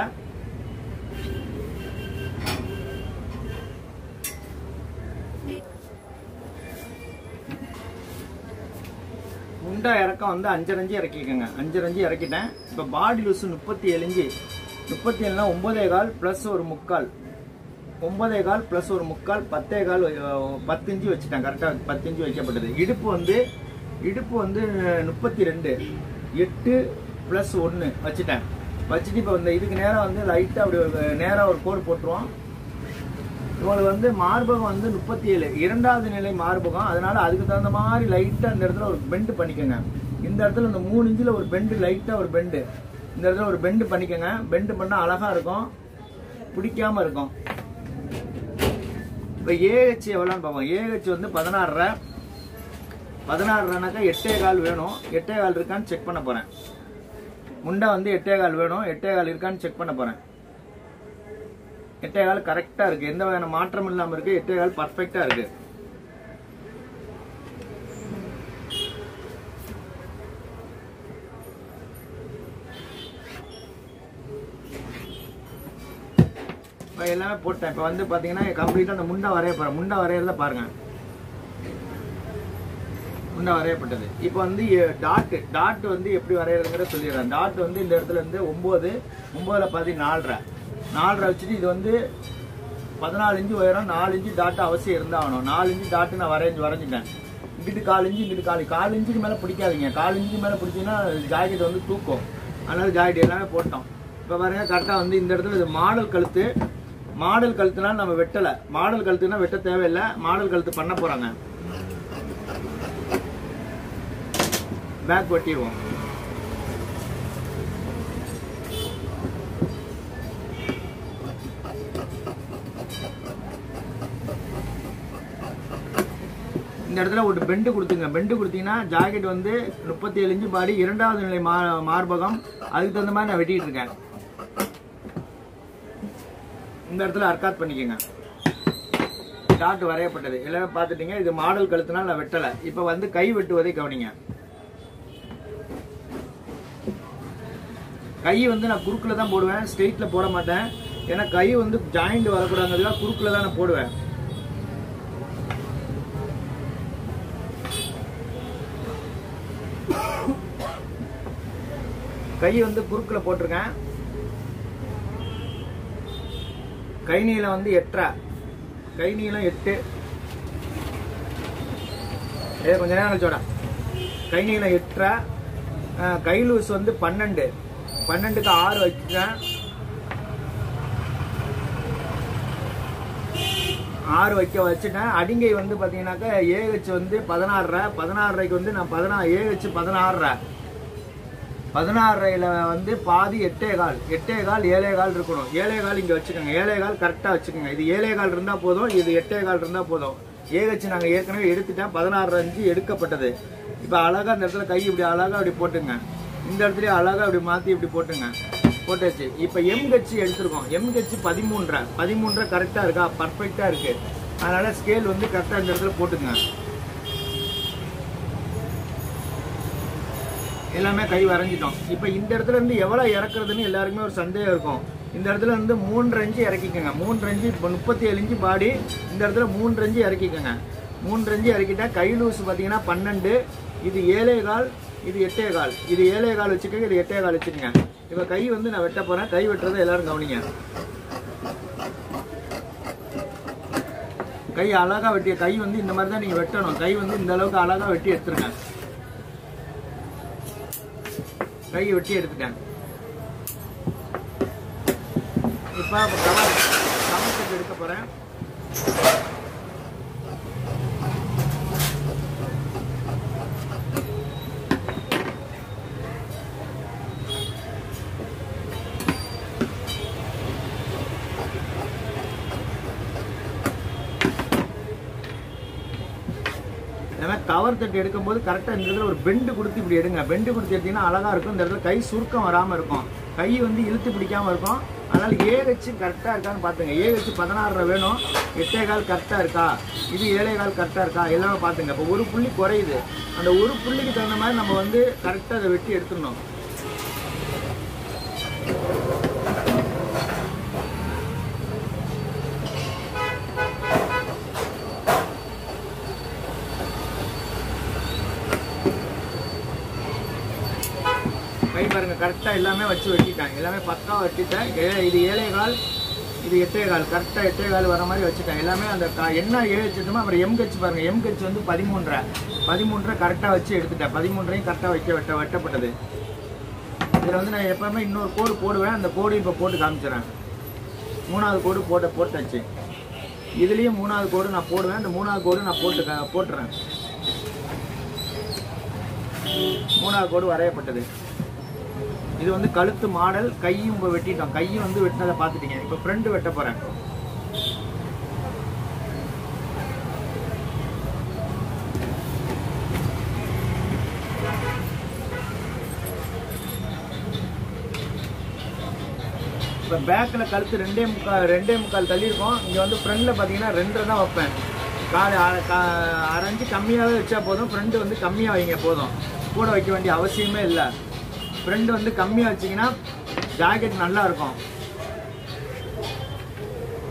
முண்டா இறக்கம் வந்து அஞ்சரை அஞ்சு இறக்கிக்கங்க அஞ்சரை அஞ்சு இறக்கிட்டேன் இப்போ பாடி லூஸ் முப்பத்தி ஏழு இஞ்சு முப்பத்தி ஏழுனா ஒன்பதே கால் ப்ளஸ் ஒரு முக்கால் ஒன்பதே கால் ப்ளஸ் ஒரு முக்கால் பத்தே கால் அஹ், பத்து இன்ச்சு வச்சுட்டேன் கரெக்டாக பத்து இன்ச்சு வைக்கப்பட்டது இடுப்பு வந்து இடுப்பு வந்து முப்பத்தி ரெண்டு எட்டு ப்ளஸ் ஒன்று வச்சுட்டேன் வச்சுட்டு இப்போ இந்த இதுக்கு நேரம் வந்து லைட்டாக அப்படி ஒரு நேராக ஒரு கோடு போட்டுருவோம் இவங்களுக்கு வந்து மார்பகம் வந்து முப்பத்தி ஏழு இரண்டாவது நிலை மார்பகம் அதனால அதுக்கு தகுந்த மாதிரி லைட்டா இந்த இடத்துல ஒரு பெண்டு பண்ணிக்கோங்க இந்த இடத்துல இந்த மூணு இன்ச்சில் ஒரு பெண்டு லைட்டா ஒரு பெண்டு இந்த இடத்துல ஒரு பெண்டு பண்ணிக்கோங்க பெண்டு பண்ணா அழகா இருக்கும் பிடிக்காம இருக்கும் இப்போ ஏஹெச் எவ்வளோன்னு பார்ப்போம் ஏஹெச் வந்து பதினாறரை பதினாறுனாக்கா எட்டே கால் வேணும் எட்டே கால் இருக்கான்னு செக் பண்ண போறேன் முண்டா வந்து எட்டே கால் வேணும் எட்டே கால் இருக்கான்னு செக் பண்ண போறேன் எட்டே கால் கரெக்டா இருக்கு எந்த வகையான மாற்றம் இல்லாம இருக்கு எட்டே கால் பர்ஃபெக்டா இருக்கு இப்ப இப்போ எல்லாமே போட்டேன் இப்போ வந்து பார்த்தீங்கன்னா கம்ப்ளீட்டாக அந்த முண்டை வரைய போகிறேன் முண்டை வரைகிறத பாருங்கள் முண்டை வரையப்பட்டது இப்போ வந்து டாட் டாட் வந்து எப்படி வரைகிறதுங்கிற சொல்லிடுறேன் டாட் வந்து இந்த இடத்துல இருந்து ஒம்பது ஒம்போதுல பாதி நாலரை நாலரை வச்சுட்டு இது வந்து பதினாலு இன்ச்சு உயரம் நாலு இன்ச்சு டாட் அவசியம் இருந்தாகணும் நாலு இன்ச்சு டாட்டு நான் வரைஞ்சி வரைஞ்சிட்டேன் இங்கிட்டு கால் இன்ச்சு இங்கிட்டு கால் கால் இன்ச்சுக்கு மேலே பிடிக்காதீங்க கால் இன்ச்சுக்கு மேலே பிடிச்சிங்கன்னா ஜாக்கெட் வந்து தூக்கும் அதனால ஜாக்கெட் எல்லாமே போட்டோம் இப்போ பாருங்க கரெக்டாக வந்து இந்த இடத்துல இது மாடல் கழுத்து மாடல் கழுத்துனா நம்ம வெட்டலை மாடல் கழுத்துனா வெட்ட தேவையில்லை மாடல் கழுத்து பண்ண போகிறாங்க பேக் வெட்டிடுவோம் இந்த இடத்துல ஒரு பெண்டு கொடுத்துங்க பெண்டு கொடுத்தீங்கன்னா ஜாக்கெட் வந்து முப்பத்தி ஏழு இன்ச்சு பாடி இரண்டாவது நிலை மா மார்பகம் அதுக்கு தகுந்த மாதிரி நான் வெட்டிட்டு இருக்கேன் இந்த இடத்துல அர்க்காத் பண்ணிக்கோங்க டாட் வரையப்பட்டது எல்லாமே பார்த்துட்டீங்க இது மாடல் கழுத்துனால நான் வெட்டலை இப்போ வந்து கை வெட்டுவதை கவனிங்க கை வந்து நான் குறுக்கில் தான் போடுவேன் ஸ்ட்ரெயிட்டில் போட மாட்டேன் ஏன்னா கை வந்து ஜாயிண்ட் வரக்கூடாதுக்காக குறுக்கில் தான் நான் போடுவேன் கை வந்து குறுக்கில் போட்டிருக்கேன் கை நீளம் வந்து எட்டரை கை நீளம் எட்டு ஏ கொஞ்ச நேரம் கழிச்சோட கை நீளம் எட்டரை அஹ், கை லூஸ் வந்து பன்னெண்டு பன்னெண்டுக்கு ஆறு வச்சுட்டேன் ஆறு வைக்க வச்சுட்டேன் அடிங்கை வந்து பார்த்தீங்கன்னாக்கா ஏஹெச் வந்து பதினாறரை பதினாறரைக்கு வந்து நான் பதினா ஏஹெச் பதினாறரை பதினாறரையில் வந்து பாதி எட்டே கால் எட்டே கால் ஏழே கால் இருக்கணும் ஏழே கால் இங்கே வச்சுக்கோங்க ஏழே கால் கரெக்டாக வச்சுக்கோங்க இது ஏழே கால் இருந்தால் போதும் இது எட்டே கால் இருந்தால் போதும் ஏஹெச் நாங்கள் ஏற்கனவே எடுத்துட்டேன் பதினாறு அஞ்சு எடுக்கப்பட்டது இப்போ அழகாக அந்த இடத்துல கை இப்படி அழகாக அப்படி போட்டுங்க இந்த இடத்துலயே அழகாக அப்படி மாற்றி இப்படி போட்டுங்க போட்டாச்சு இப்போ எம் கட்சி எடுத்திருக்கோம் எம் கட்சி பதிமூன்றரை பதிமூன்றரை கரெக்டாக இருக்கா பர்ஃபெக்டாக இருக்குது அதனால் ஸ்கேல் வந்து கரெக்டாக இந்த இடத்துல போட்டுங்க எல்லாமே கை வரைஞ்சிட்டோம் இப்போ இந்த இடத்துல இருந்து எவ்வளோ இறக்குறதுன்னு எல்லாருக்குமே ஒரு சந்தேகம் இருக்கும் இந்த இடத்துல இருந்து மூன்று இன்ச்சு இறக்கிக்கோங்க மூன்று இன்ச்சு இப்போ முப்பத்தி ஏழு இன்ச்சு பாடி இந்த இடத்துல மூன்று இன்ச்சு இறக்கிக்கோங்க மூன்று இன்ச்சு இறக்கிட்டா கை லூஸ் பார்த்தீங்கன்னா பன்னெண்டு இது ஏழே கால் இது எட்டே கால் இது ஏழே கால் வச்சுக்கோங்க இது எட்டே கால் வச்சுக்கோங்க இப்போ கை வந்து நான் வெட்ட போகிறேன் கை வெட்டுறதை எல்லாரும் கவனிங்க கை அழகா வெட்டிய கை வந்து இந்த மாதிரி தான் நீங்கள் வெட்டணும் கை வந்து இந்த அளவுக்கு அழகா வெட்டி எடுத்துருங்க கை வெட்டி எடுத்துட்டேன் இப்போ கவர் கவர் செட் எடுக்க போகிறேன் ஏன்னா கவர் தட்டு எடுக்கும்போது கரெக்டாக இந்த இடத்துல ஒரு பெண்டு கொடுத்து இப்படி எடுங்க பெண்டு கொடுத்து எடுத்தீங்கன்னா அழகாக இருக்கும் இந்த இடத்துல கை சுருக்கம் வராமல் இருக்கும் கை வந்து இழுத்து பிடிக்காம இருக்கும் அதனால் ஏ வச்சு கரெக்டாக இருக்கான்னு பார்த்துங்க ஏ வச்சு பதினாறு வேணும் எட்டே கால் கரெக்டாக இருக்கா இது ஏழே கால் கரெக்டாக இருக்கா எல்லாமே பார்த்துங்க இப்போ ஒரு புள்ளி குறையுது அந்த ஒரு புள்ளிக்கு தகுந்த மாதிரி நம்ம வந்து கரெக்டாக அதை வெட்டி எடுத்துடணும் கை பாருங்க கரெக்டாக எல்லாமே வச்சு வெட்டிட்டேன் எல்லாமே பக்கா வெட்டிட்டேன் ஏ- இது ஏழே கால் இது எட்டே கால் கரெக்டாக எட்டே கால் வர மாதிரி வச்சுட்டேன் எல்லாமே அந்த க- என்ன ஏழு வச்சுட்டோமோ அப்புறம் எம் கட்சி பாருங்க எம் கட்சி வந்து பதிமூன்றரை பதிமூன்றரை கரெக்டாக வச்சு எடுத்துட்டேன் பதிமூன்றையும் கரெக்டாக வைக்க வெட்ட வெட்டப்பட்டது இதில் வந்து நான் எப்பவுமே இன்னொரு கோடு போடுவேன் அந்த கோடு இப்போ போட்டு காமிச்சிடுறேன் மூணாவது கோடு போட்ட போட்டாச்சு இதுலேயும் மூணாவது கோடு நான் போடுவேன் அந்த மூணாவது கோடு நான் போட்டு க- போட்டுறேன் மூணாவது கோடு வரையப்பட்டது இது வந்து கழுத்து மாடல் கையும் இப்போ வெட்டிட்டோம் கையும் வந்து வெட்டினதை பார்த்துட்டீங்க இப்போ ஃப்ரண்ட் வெட்ட போகிறேன் இப்போ பேக்கில் கழுத்து ரெண்டே முக்கால் ரெண்டே முக்கால் தள்ளியிருக்கோம் இங்கே வந்து ஃப்ரண்டில் பார்த்தீங்கன்னா ரெண்டரை தான் வைப்பேன் கால் அரை- கா- அரைஞ்சு கம்மியாகவே வச்சா போதும் ஃப்ரண்ட் வந்து கம்மியாக வைங்க போதும் கூட வைக்க வேண்டிய அவசியமே இல்லை ஃப்ரண்ட் வந்து கம்மியாக வச்சிங்கன்னா ஜாக்கெட் நல்லா இருக்கும்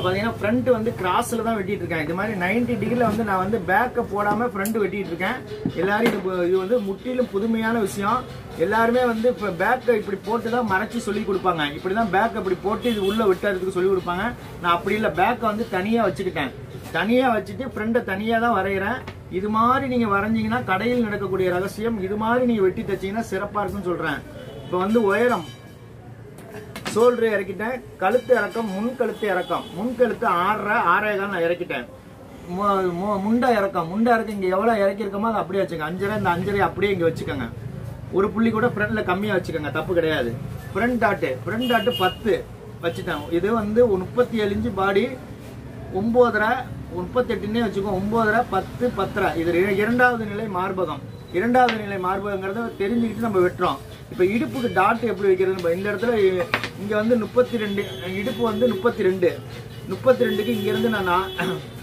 இப்போ பார்த்தீங்கன்னா ஃப்ரண்ட் வந்து கிராஸில் தான் வெட்டிட்டு இருக்கேன் இது மாதிரி 90 டிகிரியில் வந்து நான் வந்து பேக்கை போடாமல் ஃப்ரண்ட் வெட்டிட்டு இருக்கேன் எல்லாரும் இது பு- இது வந்து முற்றிலும் புதுமையான விஷயம் எல்லாருமே வந்து இப்போ பேக்கை இப்படி போட்டு தான் மறைச்சி சொல்லி கொடுப்பாங்க இப்படி தான் பேக் இப்படி போட்டு இது உள்ள வெட்டுறதுக்கு சொல்லி கொடுப்பாங்க நான் அப்படி இல்லை பேக்கை வந்து தனியாக வச்சுக்கிட்டேன் தனியாக வச்சுட்டு ஃப்ரண்ட்டை தனியாக தான் வரைகிறேன் இது மாதிரி நீங்கள் வரைஞ்சீங்கன்னா கடையில் நடக்கக்கூடிய ரகசியம் இது மாதிரி நீங்கள் வெட்டி தைச்சீங்கன்னா சிறப்பாக இருக்குன்னு சொல்கிறேன் இப்போ வந்து உயரம் சோல்டர் இறக்கிட்டேன் கழுத்து இறக்கம் முன் கழுத்து இறக்கம் முன் கழுத்து ஆறரை ஆறே கால் நான் இறக்கிட்டேன் மு- மு- முண்டை இறக்கம் முண்டை இறக்கம் இங்க எவ்வளவு இறக்கிருக்கோமோ அதை அப்படியே வச்சுக்கோங்க அஞ்சரை இந்த அஞ்சரை அப்படியே இங்க வச்சுக்கோங்க ஒரு புள்ளி கூட ஃப்ரண்ட்ல கம்மியா வச்சுக்கோங்க தப்பு கிடையாது ஃப்ரண்ட் டாட்டு ஃப்ரண்ட் டாட்டு பத்து வச்சுட்டேன் இது வந்து ஒரு முப்பத்தி ஏழு இன்ச்சு பாடி ஒன்பதரை முப்பத்தெட்டுன்னே வச்சுக்கோ ஒன்பதரை பத்து பத்தரை இது இர- இரண்டாவது நிலை மார்பகம் இரண்டாவது நிலை மார்பகங்கிறத தெரிஞ்சுக்கிட்டு நம்ம வெட்டுறோம் இப்போ இடுப்புக்கு டாட் எப்படி வைக்கிறதுன்னு பா- இந்த இடத்துல இ- இங்க வந்து முப்பத்தி ரெண்டு இடுப்பு வந்து முப்பத்தி ரெண்டு முப்பத்தி ரெண்டுக்கு இங்க இருந்து நான் நா-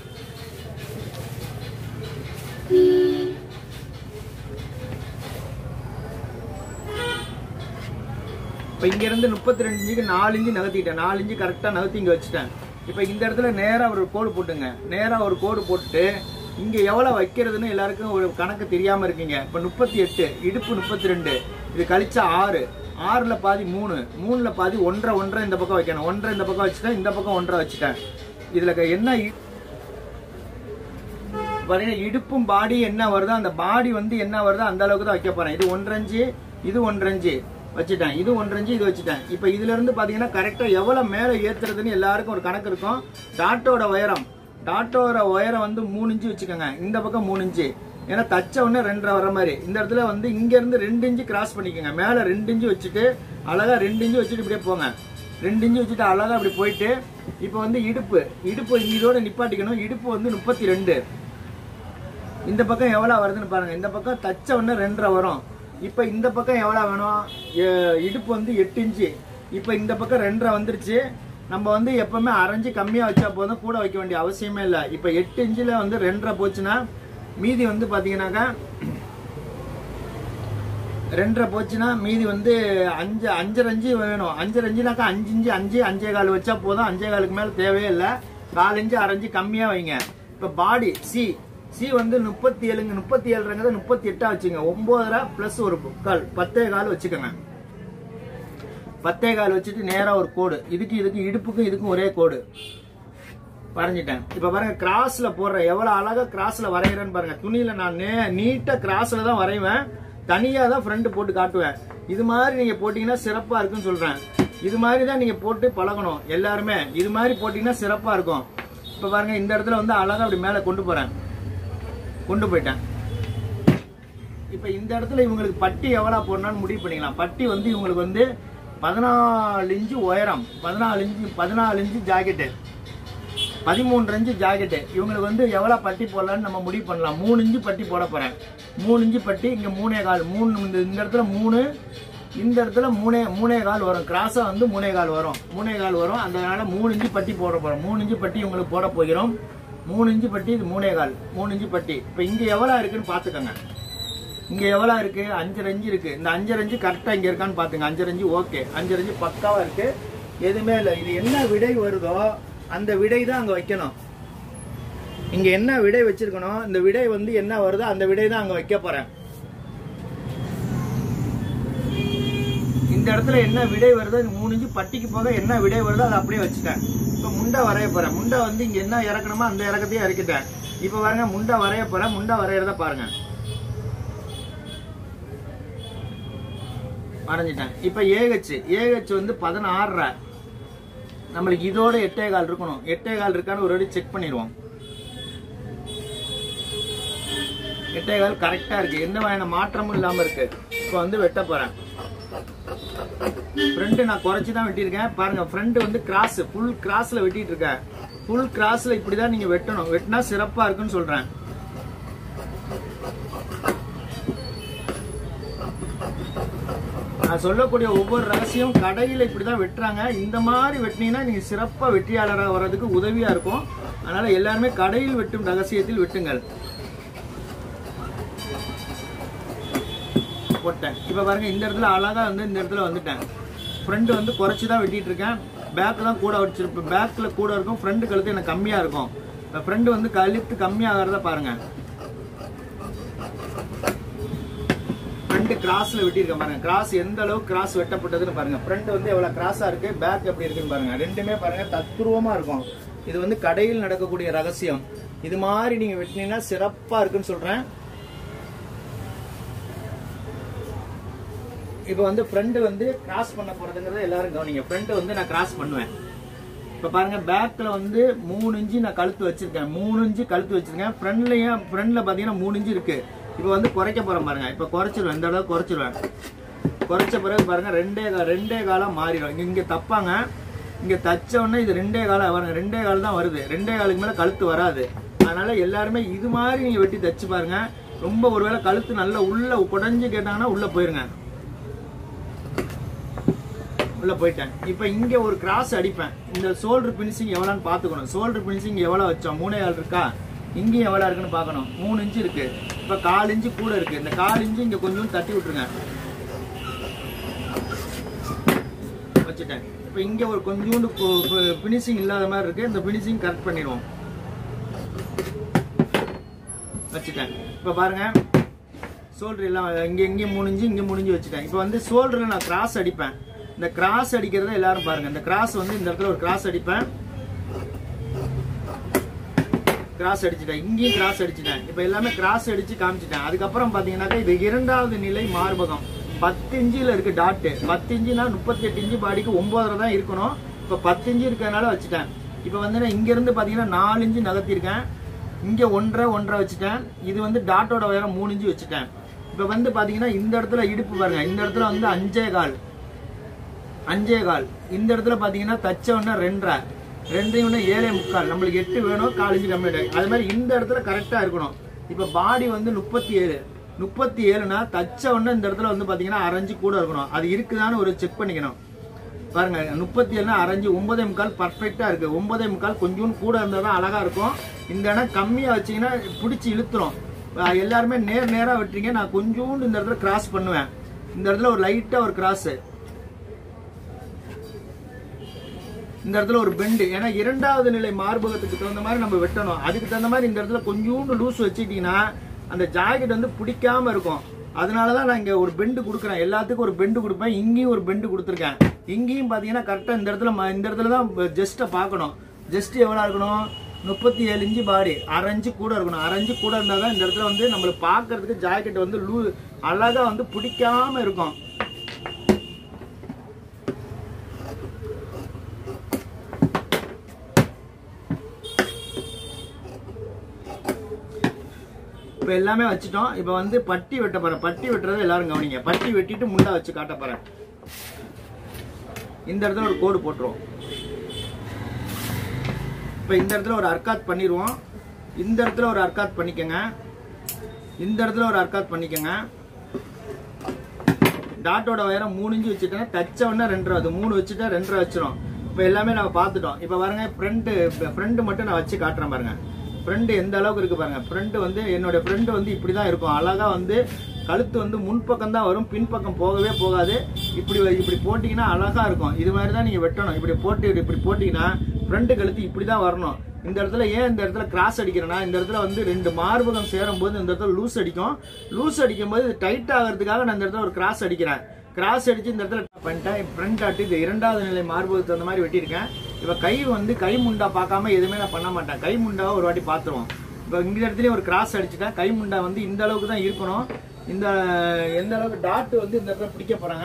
இப்போ இங்க இருந்து முப்பத்தி ரெண்டு இன்ச்சுக்கு நாலு இன்ச்சு நகர்த்திட்டேன் நாலு இன்ச்சு கரெக்டாக நகர்த்தி இங்க வச்சுட்டேன் இப்போ இந்த இடத்துல நேரா ஒரு கோடு போட்டுங்க நேரா ஒரு கோடு போட்டுட்டு இங்க எவ்வளவு வைக்கிறதுன்னு எல்லாருக்கும் ஒரு கணக்கு தெரியாம இருக்கீங்க இப்போ முப்பத்தி எட்டு இடுப்பு முப்பத்தி ரெண்டு இது கழிச்சா ஆறு ஆறுல பாதி மூணு மூணுல பாதி ஒன்றரை ஒன்றரை இந்த பக்கம் வைக்கணும் ஒன்றரை இந்த பக்கம் வச்சுட்டேன் இந்த பக்கம் ஒன்றரை வச்சுட்டேன் இதுல க- என்ன இ- பாருங்க இடுப்பும் பாடி என்ன வருதோ அந்த பாடி வந்து என்ன வருதோ அந்த அளவுக்கு தான் வைக்க போறேன் இது ஒன்றரைஞ்சு இது ஒன்றரைஞ்சு வச்சுட்டேன் இது ஒன்றரைஞ்சு இது வச்சுட்டேன் இப்போ இதுல இருந்து பாத்தீங்கன்னா கரெக்டா எவ்வளவு மேல ஏத்துறதுன்னு எல்லாருக்கும் ஒரு கணக்கு இருக்கும் டாட்டோட உயரம் டாட்டோட உயரம் வந்து மூணு இன்ச்சு வச்சுக்கோங்க இந்த பக்கம் மூணு இன்ச்சு ஏன்னா தச்ச உடனே ரெண்டரை வர மாதிரி இந்த இடத்துல வந்து இங்க இருந்து ரெண்டு இன்ச்சு கிராஸ் பண்ணிக்கோங்க மேல ரெண்டு இன்ச்சு வச்சுட்டு அழகா ரெண்டு இன்ச்சு வச்சுட்டு இப்படியே போங்க ரெண்டு இன்ச்சு வச்சுட்டு அழகா அப்படி போயிட்டு இப்போ வந்து இடுப்பு இடுப்பு இதோட நிப்பாட்டிக்கணும் இடுப்பு வந்து முப்பத்தி ரெண்டு இந்த பக்கம் எவ்வளவு வருதுன்னு பாருங்க இந்த பக்கம் தச்ச உடனே ரெண்டரை வரும் இப்ப இந்த பக்கம் எவ்வளவு வேணும் எ- இடுப்பு வந்து எட்டு இன்ச்சு இப்ப இந்த பக்கம் ரெண்டரை வந்துருச்சு நம்ம வந்து எப்பவுமே அரைஞ்சு கம்மியா வச்சா போதும் கூட வைக்க வேண்டிய அவசியமே இல்லை இப்ப எட்டு இன்ச்சுல வந்து ரெண்டரை போச்சுன்னா மீதி வந்து பாத்தீங்கன்னாக்கா ரெண்டரை போச்சுன்னா மீதி வந்து அஞ்சு அஞ்சரை அஞ்சு வேணும் அஞ்சரை அஞ்சுனாக்கா அஞ்சு இஞ்சு அஞ்சு அஞ்சே கால் வச்சா போதும் அஞ்சே காலுக்கு மேல தேவையே இல்லை கால் இஞ்சு அரைஞ்சு கம்மியா வைங்க இப்ப பாடி சி சி வந்து முப்பத்தி ஏழுங்க முப்பத்தி ஏழுங்கிறத முப்பத்தி எட்டா வச்சுங்க ஒன்பதரை பிளஸ் ஒரு கால் பத்தே கால் வச்சுக்கோங்க பத்தே கால் வச்சுட்டு நேரா ஒரு கோடு இதுக்கு இதுக்கு இடுப்புக்கும் இதுக்கும் ஒரே கோடு வரைஞ்சிட்டேன் இப்ப பாருங்க கிராஸ்ல போடுறேன் எவ்வளவு அழகா கிராஸ்ல வரைகிறேன்னு பாருங்க துணியில நான் நே- நீட்டா கிராஸ்ல தான் வரைவேன் தனியா தான் ஃப்ரண்ட் போட்டு காட்டுவேன் இது மாதிரி நீங்க போட்டீங்கன்னா சிறப்பா இருக்குன்னு சொல்றேன் இது மாதிரி தான் நீங்க போட்டு பழகணும் எல்லாருமே இது மாதிரி போட்டீங்கன்னா சிறப்பா இருக்கும் இப்ப பாருங்க இந்த இடத்துல வந்து அழகா அப்படி மேல கொண்டு போறேன் கொண்டு போயிட்டேன் இப்ப இந்த இடத்துல இவங்களுக்கு பட்டி எவ்வளவு போடணும்னு முடிவு பண்ணிக்கலாம் பட்டி வந்து இவங்களுக்கு வந்து பதினாலு இன்ச்சு உயரம் பதினாலு இன்ச்சு பதினாலு இன்ச்சு ஜாக்கெட்டு பதிமூன்று இன்ச்சு ஜாக்கெட்டு இவங்களுக்கு வந்து எவ்வளவு பட்டி போடலாம்னு நம்ம முடிவு பண்ணலாம் மூணு இன்ச்சு பட்டி போட போறேன் மூணு இன்ச்சு பட்டி இங்க மூணே கால் மூணு இந்த இந்த இடத்துல மூணு இந்த இடத்துல மூணே மூணே கால் வரும் கிராஸா வந்து மூணே கால் வரும் மூணே கால் வரும் அதனால மூணு இன்ச்சு பட்டி போட போறோம் மூணு இன்ச்சு பட்டி உங்களுக்கு போட போகிறோம் மூணு இன்ச்சு பட்டி இது மூணே கால் மூணு இன்ச்சு பட்டி இப்போ இங்க எவ்வளவு இருக்குன்னு பாத்துக்கோங்க இங்க எவ்வளவு இருக்கு அஞ்சரை இன்ச்சு இருக்கு இந்த அஞ்சரை இன்ச்சு கரெக்டா இங்க இருக்கான்னு பாத்துங்க அஞ்சரை இன்ச்சு ஓகே அஞ்சரை இன்ச்சு பக்காவா இருக்கு எதுவுமே இல்லை இது என்ன விடை வருதோ அந்த விடை தான் அங்க வைக்கணும் இங்க என்ன விடை வச்சிருக்கணும் இந்த விடை வந்து என்ன வருதோ அந்த விடை தான் அங்க வைக்க போறேன் இந்த இடத்துல என்ன விடை வருதோ இந்த மூணு இன்ச்சு பட்டிக்கு போக என்ன விடை வருதோ அதை அப்படியே வச்சுட்டேன் இப்ப முண்டை வரைய போறேன் முண்டை வந்து இங்க என்ன இறக்கணுமோ அந்த இறக்கத்தையும் இறக்கிட்டேன் இப்ப பாருங்க முண்டை வரைய போறேன் முண்டை வரையறத பாருங்க வரைஞ்சிட்டேன் இப்ப ஏஹெச் ஏஹெச் வந்து பதினாறரை நம்மளுக்கு இதோட எட்டே கால் இருக்கணும் எட்டே கால் இருக்கான்னு ஒரு வாட்டி செக் பண்ணிடுவோம் எட்டே கால் கரெக்டா இருக்கு எந்த வகையான மாற்றமும் இல்லாம இருக்கு இப்போ வந்து வெட்ட போறேன் ஃப்ரண்ட் நான் குறைச்சி தான் வெட்டியிருக்கேன் பாருங்க ஃப்ரண்ட் வந்து கிராஸ் ஃபுல் கிராஸ்ல வெட்டிட்டு இருக்கேன் ஃபுல் கிராஸ்ல இப்படிதான் நீங்க வெட்டணும் வெட்டினா சிறப்பா இருக்குன்னு சொல்றேன் நான் சொல்லக்கூடிய ஒவ்வொரு ரகசியம் கடையில இப்படிதான் வெட்டுறாங்க இந்த மாதிரி வெட்டினீங்கன்னா நீங்க சிறப்பா வெற்றியாளராக வர்றதுக்கு உதவியா இருக்கும் அதனால எல்லாருமே கடையில் வெட்டும் ரகசியத்தில் வெட்டுங்கள் போட்டேன் இப்ப பாருங்க இந்த இடத்துல அழகா வந்து இந்த இடத்துல வந்துட்டேன் ஃப்ரண்ட் வந்து குறைச்சி தான் வெட்டிட்டு இருக்கேன் பேக் தான் கூட வச்சிருப்பேன் பேக்கில் கூட இருக்கும் ஃப்ரண்ட் கழுத்து எனக்கு கம்மியாக இருக்கும் ஃப்ரண்ட் வந்து கழுத்து கம்மியாகிறத பாருங்க ஃப்ரண்ட் கிராஸ்ல வெட்டியிருக்கேன் பாருங்க கிராஸ் எந்த அளவுக்கு கிராஸ் வெட்டப்பட்டதுன்னு பாருங்க ஃப்ரண்ட் வந்து எவ்வளவு கிராஸா இருக்கு பேக் எப்படி இருக்குன்னு பாருங்க ரெண்டுமே பாருங்க தத்ரூபமா இருக்கும் இது வந்து கடையில் நடக்கக்கூடிய ரகசியம் இது மாதிரி நீங்க வெட்டினீங்கன்னா சிறப்பா இருக்குன்னு சொல்றேன் இப்போ வந்து ஃப்ரண்ட் வந்து கிராஸ் பண்ண போறதுங்கிறத எல்லாரும் கவனிங்க ஃப்ரண்ட் வந்து நான் கிராஸ் பண்ணுவேன் இப்போ பாருங்க பேக்ல வந்து மூணு இன்ச்சு நான் கழுத்து வச்சிருக்கேன் மூணு இன்ச்சு கழுத்து வச்சிருக்கேன் ஃப்ரண்ட்லயும் ஃப்ரண்ட்ல பாத்தீங்கன்னா மூணு இன்ச்சு இருக்கு இப்போ வந்து குறைக்க போறேன் பாருங்க இப்போ குறைச்சிருவேன் இந்த அளவுக்கு குறைச்சிருவேன் குறைச்ச பிறகு பாருங்க ரெண்டே கால் ரெண்டே காலம் மாறிடும் இங்க இங்க தப்பாங்க இங்க தச்ச உடனே இது ரெண்டே காலம் பாருங்க ரெண்டே கால் தான் வருது ரெண்டே காலுக்கு மேல கழுத்து வராது அதனால எல்லாருமே இது மாதிரி நீங்க வெட்டி தச்சு பாருங்க ரொம்ப ஒருவேளை கழுத்து நல்லா உள்ள குடஞ்சு கேட்டாங்கன்னா உள்ள போயிருங்க உள்ள போயிட்டேன் இப்போ இங்க ஒரு கிராஸ் அடிப்பேன் இந்த சோல்டர் பினிஷிங் எவ்வளோன்னு பார்த்துக்கணும் சோல்டர் பினிஷிங் எவ்வளோ வச்சோம் மூணே கால் இருக்கா இங்கேயும் எவ்வளோ இருக்குன்னு பார்க்கணும் மூணு இன்ச்சு இருக்கு இப்போ கால் இன்ச்சு கூட இருக்கு இந்த கால் இன்ச்சு இங்க கொஞ்சம் தட்டி விட்டுருங்க வச்சுட்டேன் இப்போ இங்க ஒரு கொஞ்சோண்டு பினிஷிங் இல்லாத மாதிரி இருக்கு இந்த பினிஷிங் கரெக்ட் பண்ணிடுவோம் வச்சுட்டேன் இப்போ பாருங்க சோல்டர் எல்லாம் இங்க இங்கே முடிஞ்சு இங்க முடிஞ்சு வச்சுட்டேன் இப்போ வந்து சோல்டர்ல நான் கிராஸ் அடிப்பேன் இந்த கிராஸ் அடிக்கிறத எல்லாரும் பாருங்க இந்த கிராஸ் வந்து இந்த இடத்துல ஒரு கிராஸ் அடிப்பேன் கிராஸ் அடிச்சிட்டேன் இங்கேயும் கிராஸ் அடிச்சிட்டேன் இப்போ எல்லாமே கிராஸ் அடிச்சு காமிச்சிட்டேன் அதுக்கப்புறம் பாத்தீங்கன்னாக்கா இது இரண்டாவது நிலை மார்பகம் பத்து இன்ச்சில் இருக்கு டாட்டு பத்து இன்ச்சுனா முப்பத்தி எட்டு இன்ச்சு பாடிக்கு ஒன்பதரை தான் இருக்கணும் இப்போ பத்து இன்ச்சு இருக்கிறதுனால வச்சுட்டேன் இப்போ வந்து நான் இங்க இருந்து பாத்தீங்கன்னா நாலு இன்ச்சு நகர்த்திருக்கேன் இங்க ஒன்றரை ஒன்றரை வச்சுட்டேன் இது வந்து டாட்டோட உயரம் மூணு இன்ச்சு வச்சுட்டேன் இப்போ வந்து பாத்தீங்கன்னா இந்த இடத்துல இடுப்பு பாருங்க இந்த இடத்துல வந்து அஞ்சே கால் அஞ்சே கால் இந்த இடத்துல பாத்தீங்கன்னா தச்ச உடனே ரெண்டரை ரெண்டையும் ஒன்று ஏழே முக்கால் நம்மளுக்கு எட்டு வேணும் கால் இன்ச்சு கம்மி ஆயிடும். அது மாதிரி இந்த இடத்துல கரெக்டா இருக்கணும் இப்போ பாடி வந்து முப்பத்தி ஏழு முப்பத்தி ஏழுனா தச்ச உடனே இந்த இடத்துல வந்து பாத்தீங்கன்னா அரைஞ்சு கூட இருக்கணும் அது இருக்குதான்னு ஒரு செக் பண்ணிக்கணும் பாருங்க முப்பத்தி ஏழுனா அரைஞ்சு ஒன்பதே முக்கால் பர்ஃபெக்டா இருக்கு ஒன்பதே முக்கால் கொஞ்சம் கூட இருந்தால் தான் அழகா இருக்கும் இந்த இடம் கம்மியா வச்சீங்கன்னா பிடிச்சி இழுத்துரும் அஹ் எல்லாருமே நேர் நேரா வெட்டுறீங்க நான் கொஞ்சோண்டு இந்த இடத்துல கிராஸ் பண்ணுவேன் இந்த இடத்துல ஒரு லைட்டா ஒரு கிராஸ் இந்த இடத்துல ஒரு பெண்டு ஏன்னா இரண்டாவது நிலை மார்பகத்துக்கு தகுந்த மாதிரி நம்ம வெட்டணும் அதுக்கு தகுந்த மாதிரி இந்த இடத்துல கொஞ்சோண்டு லூஸ் வச்சுட்டீங்கன்னா அந்த ஜாக்கெட் வந்து பிடிக்காம இருக்கும் அதனாலதான் நான் இங்க ஒரு பெண்டு கொடுக்குறேன் எல்லாத்துக்கும் ஒரு பெண்டு கொடுப்பேன் இங்கேயும் ஒரு பெண்டு கொடுத்துருக்கேன் இங்கேயும் பாத்தீங்கன்னா கரெக்டா இந்த இடத்துல ம- இந்த இடத்துல தான் ஜஸ்ட்டை பார்க்கணும் ஜஸ்ட் எவ்வளவு இருக்கணும் முப்பத்தி ஏழு இன்ச்சு பாடி அரைஞ்சு கூட இருக்கணும் அரைஞ்சு கூட இருந்தால் தான் இந்த இடத்துல வந்து நம்மளுக்கு பார்க்கறதுக்கு ஜாக்கெட் வந்து லூ அழகா வந்து பிடிக்காம இருக்கும் இப்போ எல்லாமே வச்சுட்டோம் இப்போ வந்து பட்டி வெட்ட போறேன் பட்டி வெட்டுறதை எல்லாரும் கவனிங்க பட்டி வெட்டிட்டு முண்டா வச்சு காட்ட போறேன் இந்த இடத்துல ஒரு கோடு போட்டுருவோம் இப்போ இந்த இடத்துல ஒரு அர்க்காத் பண்ணிடுவோம் இந்த இடத்துல ஒரு அர்க்காத் பண்ணிக்கோங்க இந்த இடத்துல ஒரு அர்க்காத் பண்ணிக்கோங்க டாட்டோட உயரம் மூணு இன்ச்சு வச்சுட்டேன் தச்ச உடனே ரெண்டரை அது மூணு வச்சுட்டா ரெண்டரை வச்சிரும் இப்போ எல்லாமே நம்ம பார்த்துட்டோம் இப்போ பாருங்க ஃப்ரண்ட் ஃப்ரண்ட் மட்டும் நான் வச்சு காட்டுறேன் பாருங்க ஃப்ரண்ட் எந்த அளவுக்கு இருக்கு பாருங்க ஃப்ரண்ட் வந்து என்னோட ஃப்ரண்ட் வந்து இப்படி தான் இருக்கும் அழகா வந்து கழுத்து வந்து முன்பக்கம் தான் வரும் பின்பக்கம் போகவே போகாது இப்படி இப்படி போட்டிங்கன்னா அழகா இருக்கும் இது மாதிரி தான் நீங்க வெட்டணும் இப்படி போட்டு இப்படி போட்டிங்கன்னா ஃப்ரண்ட் கழுத்து இப்படி தான் வரணும் இந்த இடத்துல ஏன் இந்த இடத்துல கிராஸ் அடிக்கிறேன்னா இந்த இடத்துல வந்து ரெண்டு மார்பகம் சேரும் போது இந்த இடத்துல லூஸ் அடிக்கும் லூஸ் அடிக்கும் போது டைட் ஆகிறதுக்காக நான் இந்த இடத்துல ஒரு கிராஸ் அடிக்கிறேன் கிராஸ் அடிச்சு இந்த இடத்துல பண்ணிட்டேன் ஃப்ரண்ட் ஆட்டு இது இரண்டாவது நிலை மார்பகத்துக்கு அந்த மாதிரி வெட்டியிருக்கேன் இப்போ கை வந்து கை முண்டா பார்க்காம எதுவுமே நான் பண்ண மாட்டேன் கை முண்டாவை ஒரு வாட்டி பார்த்துருவோம் இப்போ இந்த இடத்துலயே ஒரு கிராஸ் அடிச்சுட்டேன் கை முண்டா வந்து இந்த அளவுக்கு தான் இருக்கணும் இந்த எந்த அளவுக்கு டாட் வந்து இந்த இடத்துல பிடிக்க போறாங்க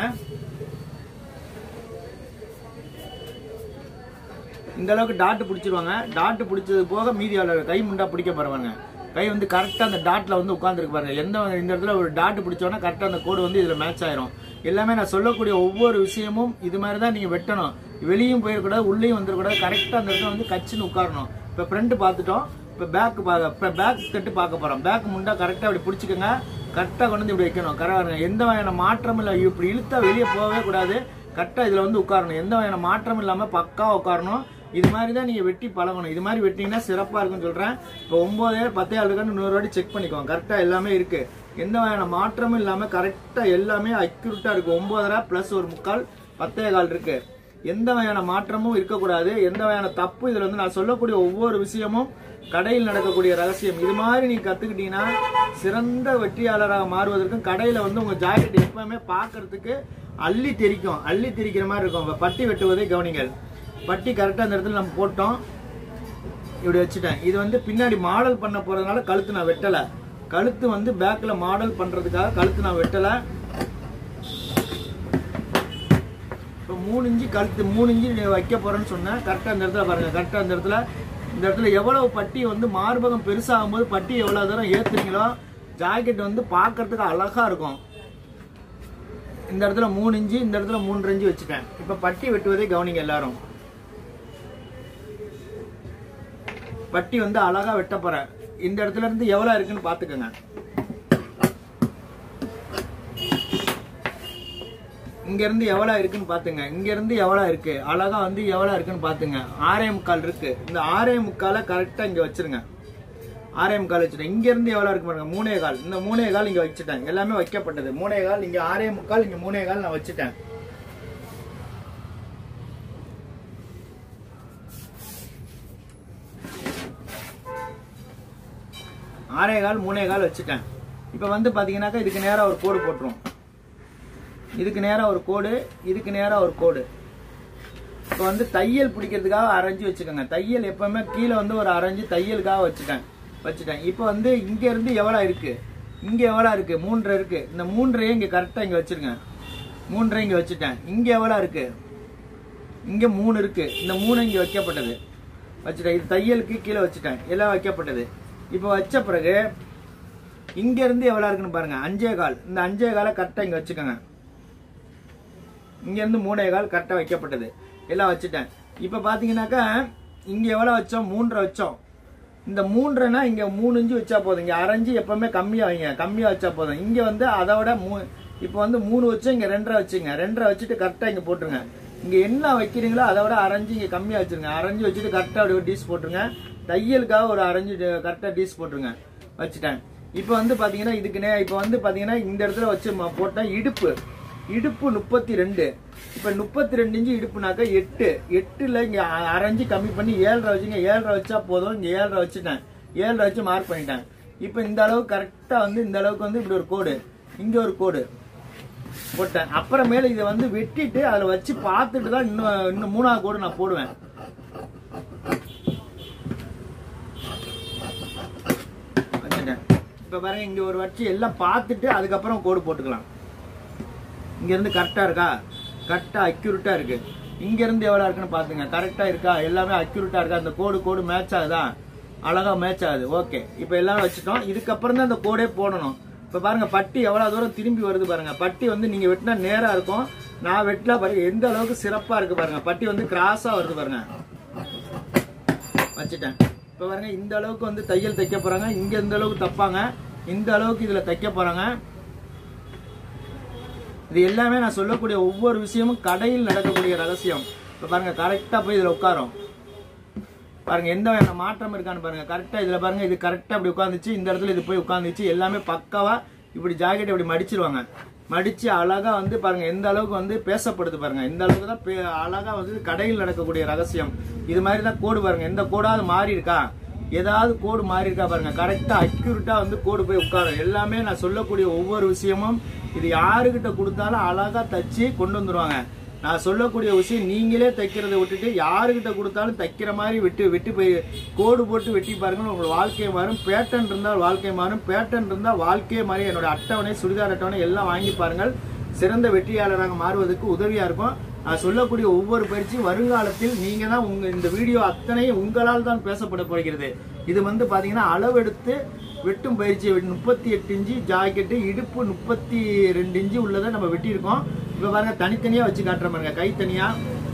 இந்த அளவுக்கு டாட் பிடிச்சிருவாங்க டாட் பிடிச்சது போக மீதி அளவு கை முண்டா பிடிக்க போறவங்க கை வந்து கரெக்டா அந்த டாட்ல வந்து உட்காந்துருக்கு பாருங்க எந்த இந்த இடத்துல ஒரு டாட் பிடிச்சோன்னா கரெக்டா அந்த கோடு வந்து இதுல மேட்ச் ஆயிரும் எல்லாமே நான் சொல்லக்கூடிய ஒவ்வொரு விஷயமும் இது மாதிரி தான் நீங்க வெட்டணும் வெளியும் போயிடக்கூடாது உள்ளேயும் வந்துடக்கூடாது கரெக்டா அந்த இடத்துல வந்து கச்சின்னு உட்காரணும் இப்ப ஃப்ரண்ட் பார்த்துட்டோம் இப்ப பேக் இப்ப பேக் கட்டு பார்க்க போறோம் பேக் முண்டா கரெக்டா அப்படி பிடிச்சிக்கோங்க கரெக்டா கொண்டு வந்து இப்படி வைக்கணும் கரெக்டாக எந்த வகையான மாற்றமும் இல்லை இப்படி இழுத்தா வெளியே போகவே கூடாது கரெக்டா இதுல வந்து உட்காரணும் எந்த வகையான மாற்றம் இல்லாம பக்கா உட்காரணும் இது மாதிரி தான் நீங்க வெட்டி பழகணும் இது மாதிரி வெட்டிங்கன்னா சிறப்பா இருக்கும்னு சொல்றேன் இப்போ ஒன்பது பத்தே ஆளுக்கான்னு இன்னொரு வாட்டி செக் பண்ணிக்கோங்க கரெக்டா எல்லாமே இருக்கு எந்த வகையான மாற்றமும் இல்லாம கரெக்டா எல்லாமே அக்யூரேட்டா இருக்கு ஒன்பதரை பிளஸ் ஒரு முக்கால் பத்தே கால் இருக்கு எந்த வகையான மாற்றமும் இருக்கக்கூடாது எந்த வகையான தப்பு இதுல வந்து நான் சொல்லக்கூடிய ஒவ்வொரு விஷயமும் கடையில் நடக்கக்கூடிய ரகசியம் இது மாதிரி நீங்க கத்துக்கிட்டீங்கன்னா சிறந்த வெற்றியாளராக மாறுவதற்கும் கடையில வந்து உங்க ஜாக்கெட் எப்பவுமே பார்க்கிறதுக்கு அள்ளி தெரிக்கும் அள்ளி தெரிக்கிற மாதிரி இருக்கும் இப்ப பட்டி வெட்டுவதை கவனிங்கள் பட்டி கரெக்டா அந்த இடத்துல நம்ம போட்டோம் இப்படி வச்சுட்டேன் இது வந்து பின்னாடி மாடல் பண்ண போறதுனால கழுத்து நான் வெட்டல கழுத்து வந்து பேக்ல மாடல் பண்றதுக்காக கழுத்து நான் வெட்டல இப்போ மூணு இன்ச்சு கழுத்து மூணு இன்ச்சு நீ வைக்க போறேன்னு சொன்னேன் கரெக்டாக அந்த இடத்துல பாருங்க கரெக்டாக அந்த இடத்துல இந்த இடத்துல எவ்வளவு பட்டி வந்து மார்பகம் பெருசாகும் போது பட்டி எவ்வளவு தூரம் ஏத்துறீங்களோ ஜாக்கெட் வந்து பார்க்கறதுக்கு அழகா இருக்கும் இந்த இடத்துல மூணு இன்ச்சு இந்த இடத்துல மூன்று இன்ச்சு வச்சுட்டேன் இப்போ பட்டி வெட்டுவதை கவனிங்க எல்லாரும் பட்டி வந்து அழகா வெட்ட போறேன் இந்த இடத்துல இருந்து எவ்வளவு இருக்குன்னு பாத்துக்கோங்க இங்க இருந்து எவ்வளவு இருக்குன்னு பாத்துங்க இங்க இருந்து எவ்வளவு இருக்கு அழகா வந்து எவ்வளவு இருக்குன்னு பாத்துங்க ஆறே முக்கால் இருக்கு இந்த ஆறே முக்கால கரெக்டா இங்க வச்சிருங்க ஆறே முக்கால் வச்சுட்டேன் இங்க இருந்து எவ்வளவு இருக்கு பாருங்க மூணே கால் இந்த மூணே கால் இங்க வச்சுட்டேன் எல்லாமே வைக்கப்பட்டது மூணே கால் இங்க ஆறே முக்கால் இங்க மூணே கால் நான் வச்சுட்டேன் ஆறே கால் மூணே கால் வச்சுட்டேன் இப்போ வந்து பாத்தீங்கன்னாக்கா இதுக்கு நேரா ஒரு கோடு போட்டுரும் இதுக்கு நேரா ஒரு கோடு இதுக்கு நேரா ஒரு கோடு இப்போ வந்து தையல் பிடிக்கிறதுக்காக அரைஞ்சு வச்சுக்கோங்க தையல் எப்பவுமே கீழே வந்து ஒரு அரைஞ்சு தையலுக்காக வச்சுட்டேன் வச்சுட்டேன் இப்போ வந்து இங்க இருந்து எவ்வளோ இருக்கு இங்க எவ்வளோ இருக்கு மூன்றரை இருக்கு இந்த மூன்றையும் இங்க கரெக்டா இங்க வச்சிருங்க மூன்றரை இங்க வச்சுட்டேன் இங்க எவ்வளோ இருக்கு இங்க மூணு இருக்கு இந்த மூணு இங்க வைக்கப்பட்டது வச்சுட்டேன் இது தையலுக்கு கீழே வச்சுட்டேன் எல்லாம் வைக்கப்பட்டது இப்போ வச்ச பிறகு இங்க இருந்து எவ்வளவு இருக்குன்னு பாருங்க அஞ்சே கால் இந்த அஞ்சே காலை கரெக்டா இங்க வச்சுக்கோங்க இங்க இருந்து மூணே கால் கரெக்டா வைக்கப்பட்டது எல்லாம் வச்சுட்டேன் இப்ப பாத்தீங்கன்னாக்கா இங்க எவ்வளவு வச்சோம் மூன்றரை வச்சோம் இந்த மூன்றைனா இங்க மூணு இன்ச்சு வச்சா போதும் இங்க அரைஞ்சு எப்பவுமே கம்மியா வைங்க கம்மியா வச்சா போதும் இங்க வந்து அதை விட மூ இப்ப வந்து மூணு வச்சு இங்க ரெண்டரை வச்சுங்க ரெண்டரை வச்சுட்டு கரெக்டா இங்க போட்டுருங்க இங்க என்ன வைக்கிறீங்களோ அதை விட அரைஞ்சு இங்க கம்மியா வச்சிருங்க அரைஞ்சு வச்சுட்டு கரெக்டா அப்படி ஒரு டீஸ் போட்டுருங்க தையலுக்காக ஒரு அரைஞ்சு கரெக்டா டீஸ் போட்டுருங்க வச்சுட்டேன் இப்ப வந்து பாத்தீங்கன்னா இதுக்கு நே இப்ப வந்து பாத்தீங்கன்னா இந்த இடத்துல வச்சு ம- போட்டேன் இடுப்பு இடுப்பு முப்பத்தி ரெண்டு இப்ப முப்பத்தி ரெண்டு இன்ச்சு இடுப்புனாக்கா எட்டு எட்டுல இங்க அ- அரைஞ்சு கம்மி பண்ணி ஏழரை வச்சுங்க ஏழரை வச்சா போதும் இங்க ஏழரை வச்சுட்டேன் ஏழரை வச்சு மார்க் பண்ணிட்டேன் இப்ப இந்த அளவுக்கு கரெக்டா வந்து இந்த அளவுக்கு வந்து இப்படி ஒரு கோடு இங்க ஒரு கோடு போட்டேன் அப்புறமேல இதை வந்து வெட்டிட்டு அதுல வச்சு பார்த்துட்டு தான் இன்னும் இன்னும் மூணாவது கோடு நான் போடுவேன் வச்சுட்டேன் இப்ப பாருங்க இங்க ஒரு வச்சு எல்லாம் பார்த்துட்டு அதுக்கப்புறம் கோடு போட்டுக்கலாம் இங்க இருந்து கரெக்டா இருக்கா கரெக்டா அக்யூரேட்டா இருக்கு இங்க இருந்து எவ்வளவு இருக்குன்னு பாத்துங்க கரெக்டா இருக்கா எல்லாமே அக்யூரேட்டா இருக்கா அந்த கோடு கோடு மேட்ச் ஆகுதா அழகா மேட்ச் ஆகுது ஓகே இப்ப எல்லாம் வச்சுட்டோம் இதுக்கப்புறம் தான் அந்த கோடே போடணும் இப்ப பாருங்க பட்டி எவ்வளவு தூரம் திரும்பி வருது பாருங்க பட்டி வந்து நீங்க வெட்டினா நேரா இருக்கும் நான் வெட்டல பாருங்க எந்த அளவுக்கு சிறப்பா இருக்கு பாருங்க பட்டி வந்து கிராஸா வருது பாருங்க வச்சுட்டேன் இப்ப பாருங்க இந்த அளவுக்கு வந்து தையல் தைக்க போறாங்க இங்க இந்த அளவுக்கு தப்பாங்க இந்த அளவுக்கு இதுல தைக்க போறாங்க இது எல்லாமே நான் சொல்லக்கூடிய ஒவ்வொரு விஷயமும் கடையில் நடக்கக்கூடிய ரகசியம் இப்ப பாருங்க கரெக்டா போய் இதுல உட்காரும் பாருங்க எந்த வகையான மாற்றம் இருக்கான்னு பாருங்க கரெக்டா இதுல பாருங்க இது கரெக்டா இப்படி உட்காந்துச்சு இந்த இடத்துல இது போய் உட்காந்துச்சு எல்லாமே பக்காவா இப்படி ஜாக்கெட் இப்படி மடிச்சிருவாங்க மடிச்சு அழகா வந்து பாருங்க எந்த அளவுக்கு வந்து பேசப்படுது பாருங்க இந்த அளவுக்கு தான் பே- அழகா வந்து கடையில் நடக்கக்கூடிய ரகசியம் இது மாதிரி தான் கோடு பாருங்க எந்த கோடாவது மாறி இருக்கா ஏதாவது கோடு மாறி இருக்கா பாருங்க கரெக்டா அக்யூரேட்டா வந்து கோடு போய் உட்காரும் எல்லாமே நான் சொல்லக்கூடிய ஒவ்வொரு விஷயமும் இது யாருகிட்ட கொடுத்தாலும் அழகா தச்சு கொண்டு வந்துருவாங்க நான் சொல்லக்கூடிய விஷயம் நீங்களே தைக்கிறதை விட்டுட்டு யாருகிட்ட கொடுத்தாலும் தைக்கிற மாதிரி வெட்டி வெட்டி போய் கோடு போட்டு வெட்டி பாருங்க உங்களுக்கு வாழ்க்கை மாறும் பேட்டன் இருந்தால் வாழ்க்கை மாறும் பேட்டன் இருந்தால் வாழ்க்கையே மாறி என்னோட அட்டவணை சுடிதார் அட்டவணை எல்லாம் வாங்கி பாருங்கள் சிறந்த வெற்றியாளராக மாறுவதற்கு உதவியா இருக்கும் நான் சொல்லக்கூடிய ஒவ்வொரு பயிற்சியும் வருங்காலத்தில் நீங்க தான் உங்க இந்த வீடியோ அத்தனை உங்களால் தான் பேசப்பட போகிறது இது வந்து பாத்தீங்கன்னா அளவெடுத்து வெட்டும் பயிற்சி முப்பத்தி எட்டு இன்ச்சு ஜாக்கெட்டு இடுப்பு முப்பத்தி ரெண்டு இன்ச்சு உள்ளதை நம்ம வெட்டியிருக்கோம் இப்ப பாருங்க தனித்தனியா வச்சு காட்டுற பாருங்க கை தனியா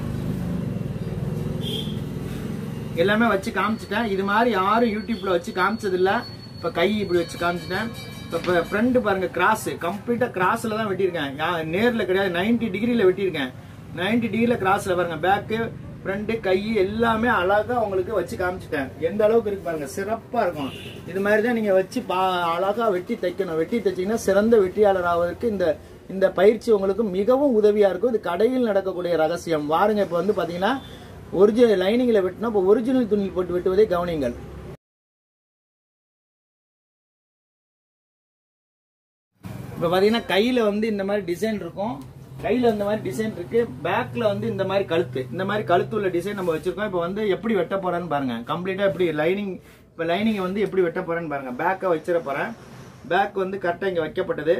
எல்லாமே வச்சு காமிச்சிட்டேன் இது மாதிரி யாரும் யூடியூப்ல வச்சு காமிச்சது இல்ல இப்ப கை இப்படி வச்சு காமிச்சிட்டேன் இப்ப ஃப்ரண்ட் பாருங்க கிராஸ் கம்ப்ளீட்டா கிராஸ்ல தான் வெட்டியிருக்கேன் யா- நேர்ல கிடையாது 90 டிகிரில வெட்டியிருக்கேன் 90 டிகிரில கிராஸ்ல பாருங்க பேக்கு ஃப்ரண்ட் கை எல்லாமே அழகா உங்களுக்கு வச்சு காமிச்சிட்டேன் எந்த அளவுக்கு இருக்கு பாருங்க சிறப்பா இருக்கும் இது மாதிரி தான் நீங்க வச்சு பா- அழகா வெட்டி தைக்கணும் வெட்டி தைச்சீங்கன்னா சிறந்த வெற்றியாளர் ஆவதற்கு இந்த இந்த பயிற்சி உங்களுக்கு மிகவும் உதவியா இருக்கும் இது கடையில் நடக்கக்கூடிய ரகசியம் வாருங்க இப்போ வந்து பாத்தீங்கன்னா ஒரிஜினல் லைனிங்ல வெட்டினா இப்போ ஒரிஜினல் துணி போட்டு வெட்டுவதை கவனிங்கள் இப்போ பார்த்தீங்கன்னா கையில் வந்து இந்த மாதிரி டிசைன் இருக்கும் கையில் இந்த மாதிரி டிசைன் இருக்கு பேக்ல வந்து இந்த மாதிரி கழுத்து இந்த மாதிரி கழுத்து உள்ள டிசைன் நம்ம வச்சிருக்கோம் இப்போ வந்து எப்படி வெட்ட போறேன்னு பாருங்க கம்ப்ளீட்டா எப்படி லைனிங் இப்போ லைனிங்கை வந்து எப்படி வெட்ட போறேன்னு பாருங்க பேக்கை வச்சிட போறேன் பேக் வந்து கரெக்டாக இங்கே வைக்கப்பட்டது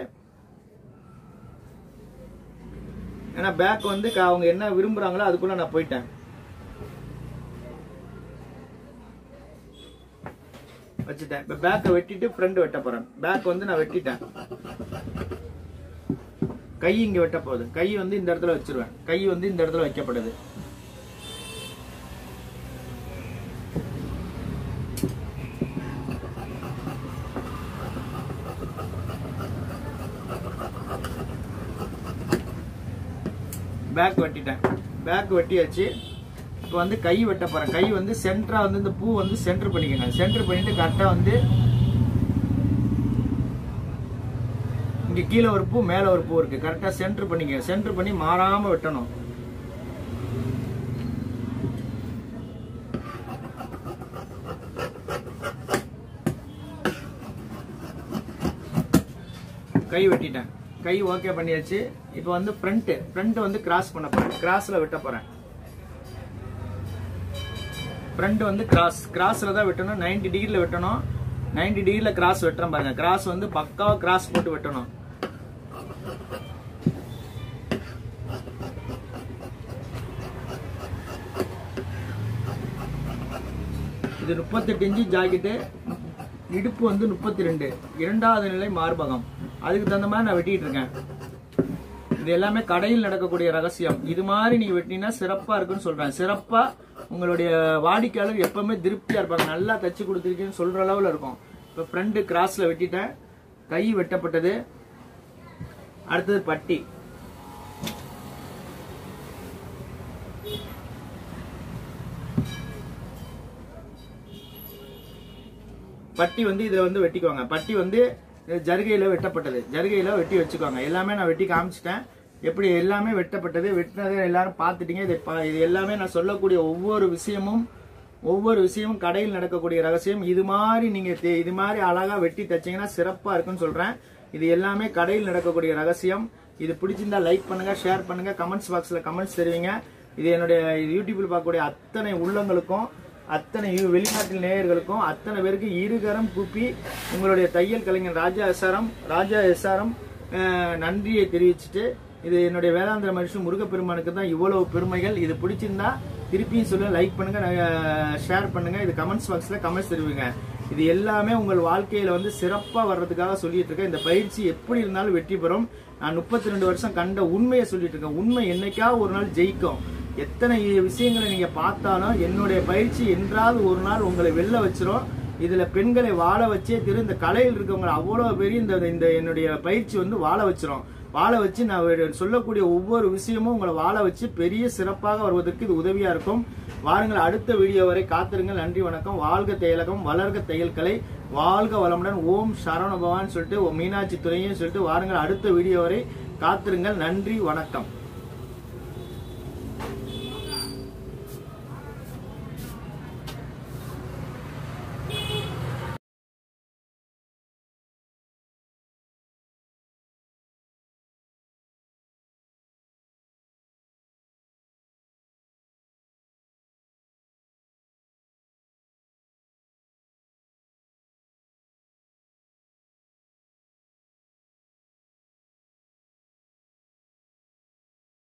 ஏன்னா பேக் வந்து க- அவங்க என்ன விரும்புறாங்களோ அதுக்குள்ள நான் போயிட்டேன் வச்சுட்டேன் இப்போ பேக்கை வெட்டிட்டு ஃப்ரண்ட் வெட்ட போறேன் பேக் வந்து நான் வெட்டிட்டேன் கை இங்க வெட்ட போகுது கை வந்து இந்த இடத்துல வச்சிருவேன் கை வந்து இந்த இடத்துல வைக்கப்படுது பேக் வெட்டிட்டேன் பேக் வெட்டியாச்சு இப்போ வந்து கை வெட்ட போறேன் கை வந்து சென்டரா வந்து இந்த பூ வந்து சென்டர் பண்ணிக்கங்க சென்டர் பண்ணிட்டு கரெக்டா வந்து இங்க கீழே ஒரு பூ மேல ஒரு பூ இருக்கு கரெக்டா சென்டர் பண்ணிக்க சென்டர் பண்ணி மாறாம வெட்டணும் கை வெட்டிட்டேன் கை ஓகே பண்ணியாச்சு இப்போ வந்து ஃப்ரண்ட் ஃப்ரண்ட் வந்து கிராஸ் பண்ண போறேன் கிராஸ்ல வெட்ட போறேன் ஃப்ரண்ட் வந்து கிராஸ் கிராஸ்ல தான் வெட்டணும் 90 டிகிரில வெட்டணும் 90 டிகிரில கிராஸ் வெட்டுறேன் பாருங்க கிராஸ் வந்து பக்காவா கிராஸ் போட்டு வெட்டணும் இது முப்பத்தெட்டு இன்ச்சு ஜாக்கெட்டு இடுப்பு வந்து முப்பத்தி ரெண்டு இரண்டாவது நிலை மார்பகம் அதுக்கு தகுந்த மாதிரி நான் வெட்டிட்டு இருக்கேன் இது எல்லாமே கடையில் நடக்கக்கூடிய ரகசியம் இது மாதிரி நீங்க வெட்டினா சிறப்பா இருக்குன்னு சொல்றேன் சிறப்பா உங்களுடைய வாடிக்கையாளர் எப்பவுமே திருப்தியா இருப்பாங்க நல்லா தச்சு கொடுத்துருக்கீங்கன்னு சொல்ற அளவுல இருக்கும் இப்ப ஃப்ரண்ட் கிராஸ்ல வெட்டிட்டேன் கை வெட்டப்பட்டது அடுத்தது பட்டி பட்டி வந்து இதுல வந்து வெட்டிக்குவாங்க பட்டி வந்து ஜருகையில வெட்டப்பட்டது ஜருகையில வெட்டி வச்சுக்குவாங்க எல்லாமே நான் வெட்டி காமிச்சிட்டேன் எப்படி எல்லாமே வெட்டப்பட்டது வெட்டினதை எல்லாரும் பார்த்துட்டீங்க இது பா- இது எல்லாமே நான் சொல்லக்கூடிய ஒவ்வொரு விஷயமும் ஒவ்வொரு விஷயமும் கடையில் நடக்கக்கூடிய ரகசியம் இது மாதிரி நீங்க தே- இது மாதிரி அழகா வெட்டி தச்சீங்கன்னா சிறப்பா இருக்குன்னு சொல்றேன் இது எல்லாமே கடையில் நடக்கக்கூடிய ரகசியம் இது பிடிச்சிருந்தா லைக் பண்ணுங்க ஷேர் பண்ணுங்க கமெண்ட்ஸ் பாக்ஸ்ல கமெண்ட்ஸ் தெரிவிங்க இது என்னுடைய யூடியூப்ல பார்க்கக்கூடிய அத்தனை உள்ளங்களுக்கும் அத்தனை யு- வெளிநாட்டு நேயர்களுக்கும் அத்தனை பேருக்கு இருகரம் கூப்பி உங்களுடைய தையல் கலைஞர் ராஜா எஸ்ஆரம் ராஜா எஸ்ஆரம் நன்றியை தெரிவிச்சுட்டு இது என்னுடைய வேதாந்திர மனுஷன் முருகப்பெருமானுக்கு தான் இவ்வளவு பெருமைகள் இது பிடிச்சிருந்தா திருப்பியும் சொல்ல லைக் பண்ணுங்க ஷேர் பண்ணுங்க இது கமெண்ட்ஸ் பாக்ஸ்ல கமெண்ட்ஸ் தெரிவிங்க இது எல்லாமே உங்கள் வாழ்க்கையில வந்து சிறப்பா வர்றதுக்காக சொல்லிட்டு இருக்கேன் இந்த பயிற்சி எப்படி இருந்தாலும் வெற்றி பெறும் நான் முப்பத்தி ரெண்டு வருஷம் கண்ட உண்மையை சொல்லிட்டு இருக்கேன் உண்மை என்னைக்கா ஒரு நாள் ஜெயிக்கும் எத்தனை விஷயங்களை நீங்க பார்த்தாலும் என்னுடைய பயிற்சி என்றாவது ஒரு நாள் உங்களை வெளில வச்சிரும் இதுல பெண்களை வாழ வச்சே திரு இந்த கலையில் இருக்கவங்க அவ்வளவு பெரிய இந்த இந்த என்னுடைய பயிற்சி வந்து வாழ வச்சிரும் வாழ வச்சு நான் ஒரு- சொல்லக்கூடிய ஒவ்வொரு விஷயமும் உங்களை வாழ வச்சு பெரிய சிறப்பாக வருவதற்கு இது உதவியா இருக்கும் வாருங்கள் அடுத்த வீடியோ வரை காத்திருங்கள் நன்றி வணக்கம் வாழ்க தையலகம் வளர்க தையல் கலை வாழ்க வளமுடன் ஓம் சரவண பவான் சொல்லிட்டு ஓம் மீனாட்சி துறையும் சொல்லிட்டு வாருங்கள் அடுத்த வீடியோ வரை காத்திருங்கள் நன்றி வணக்கம்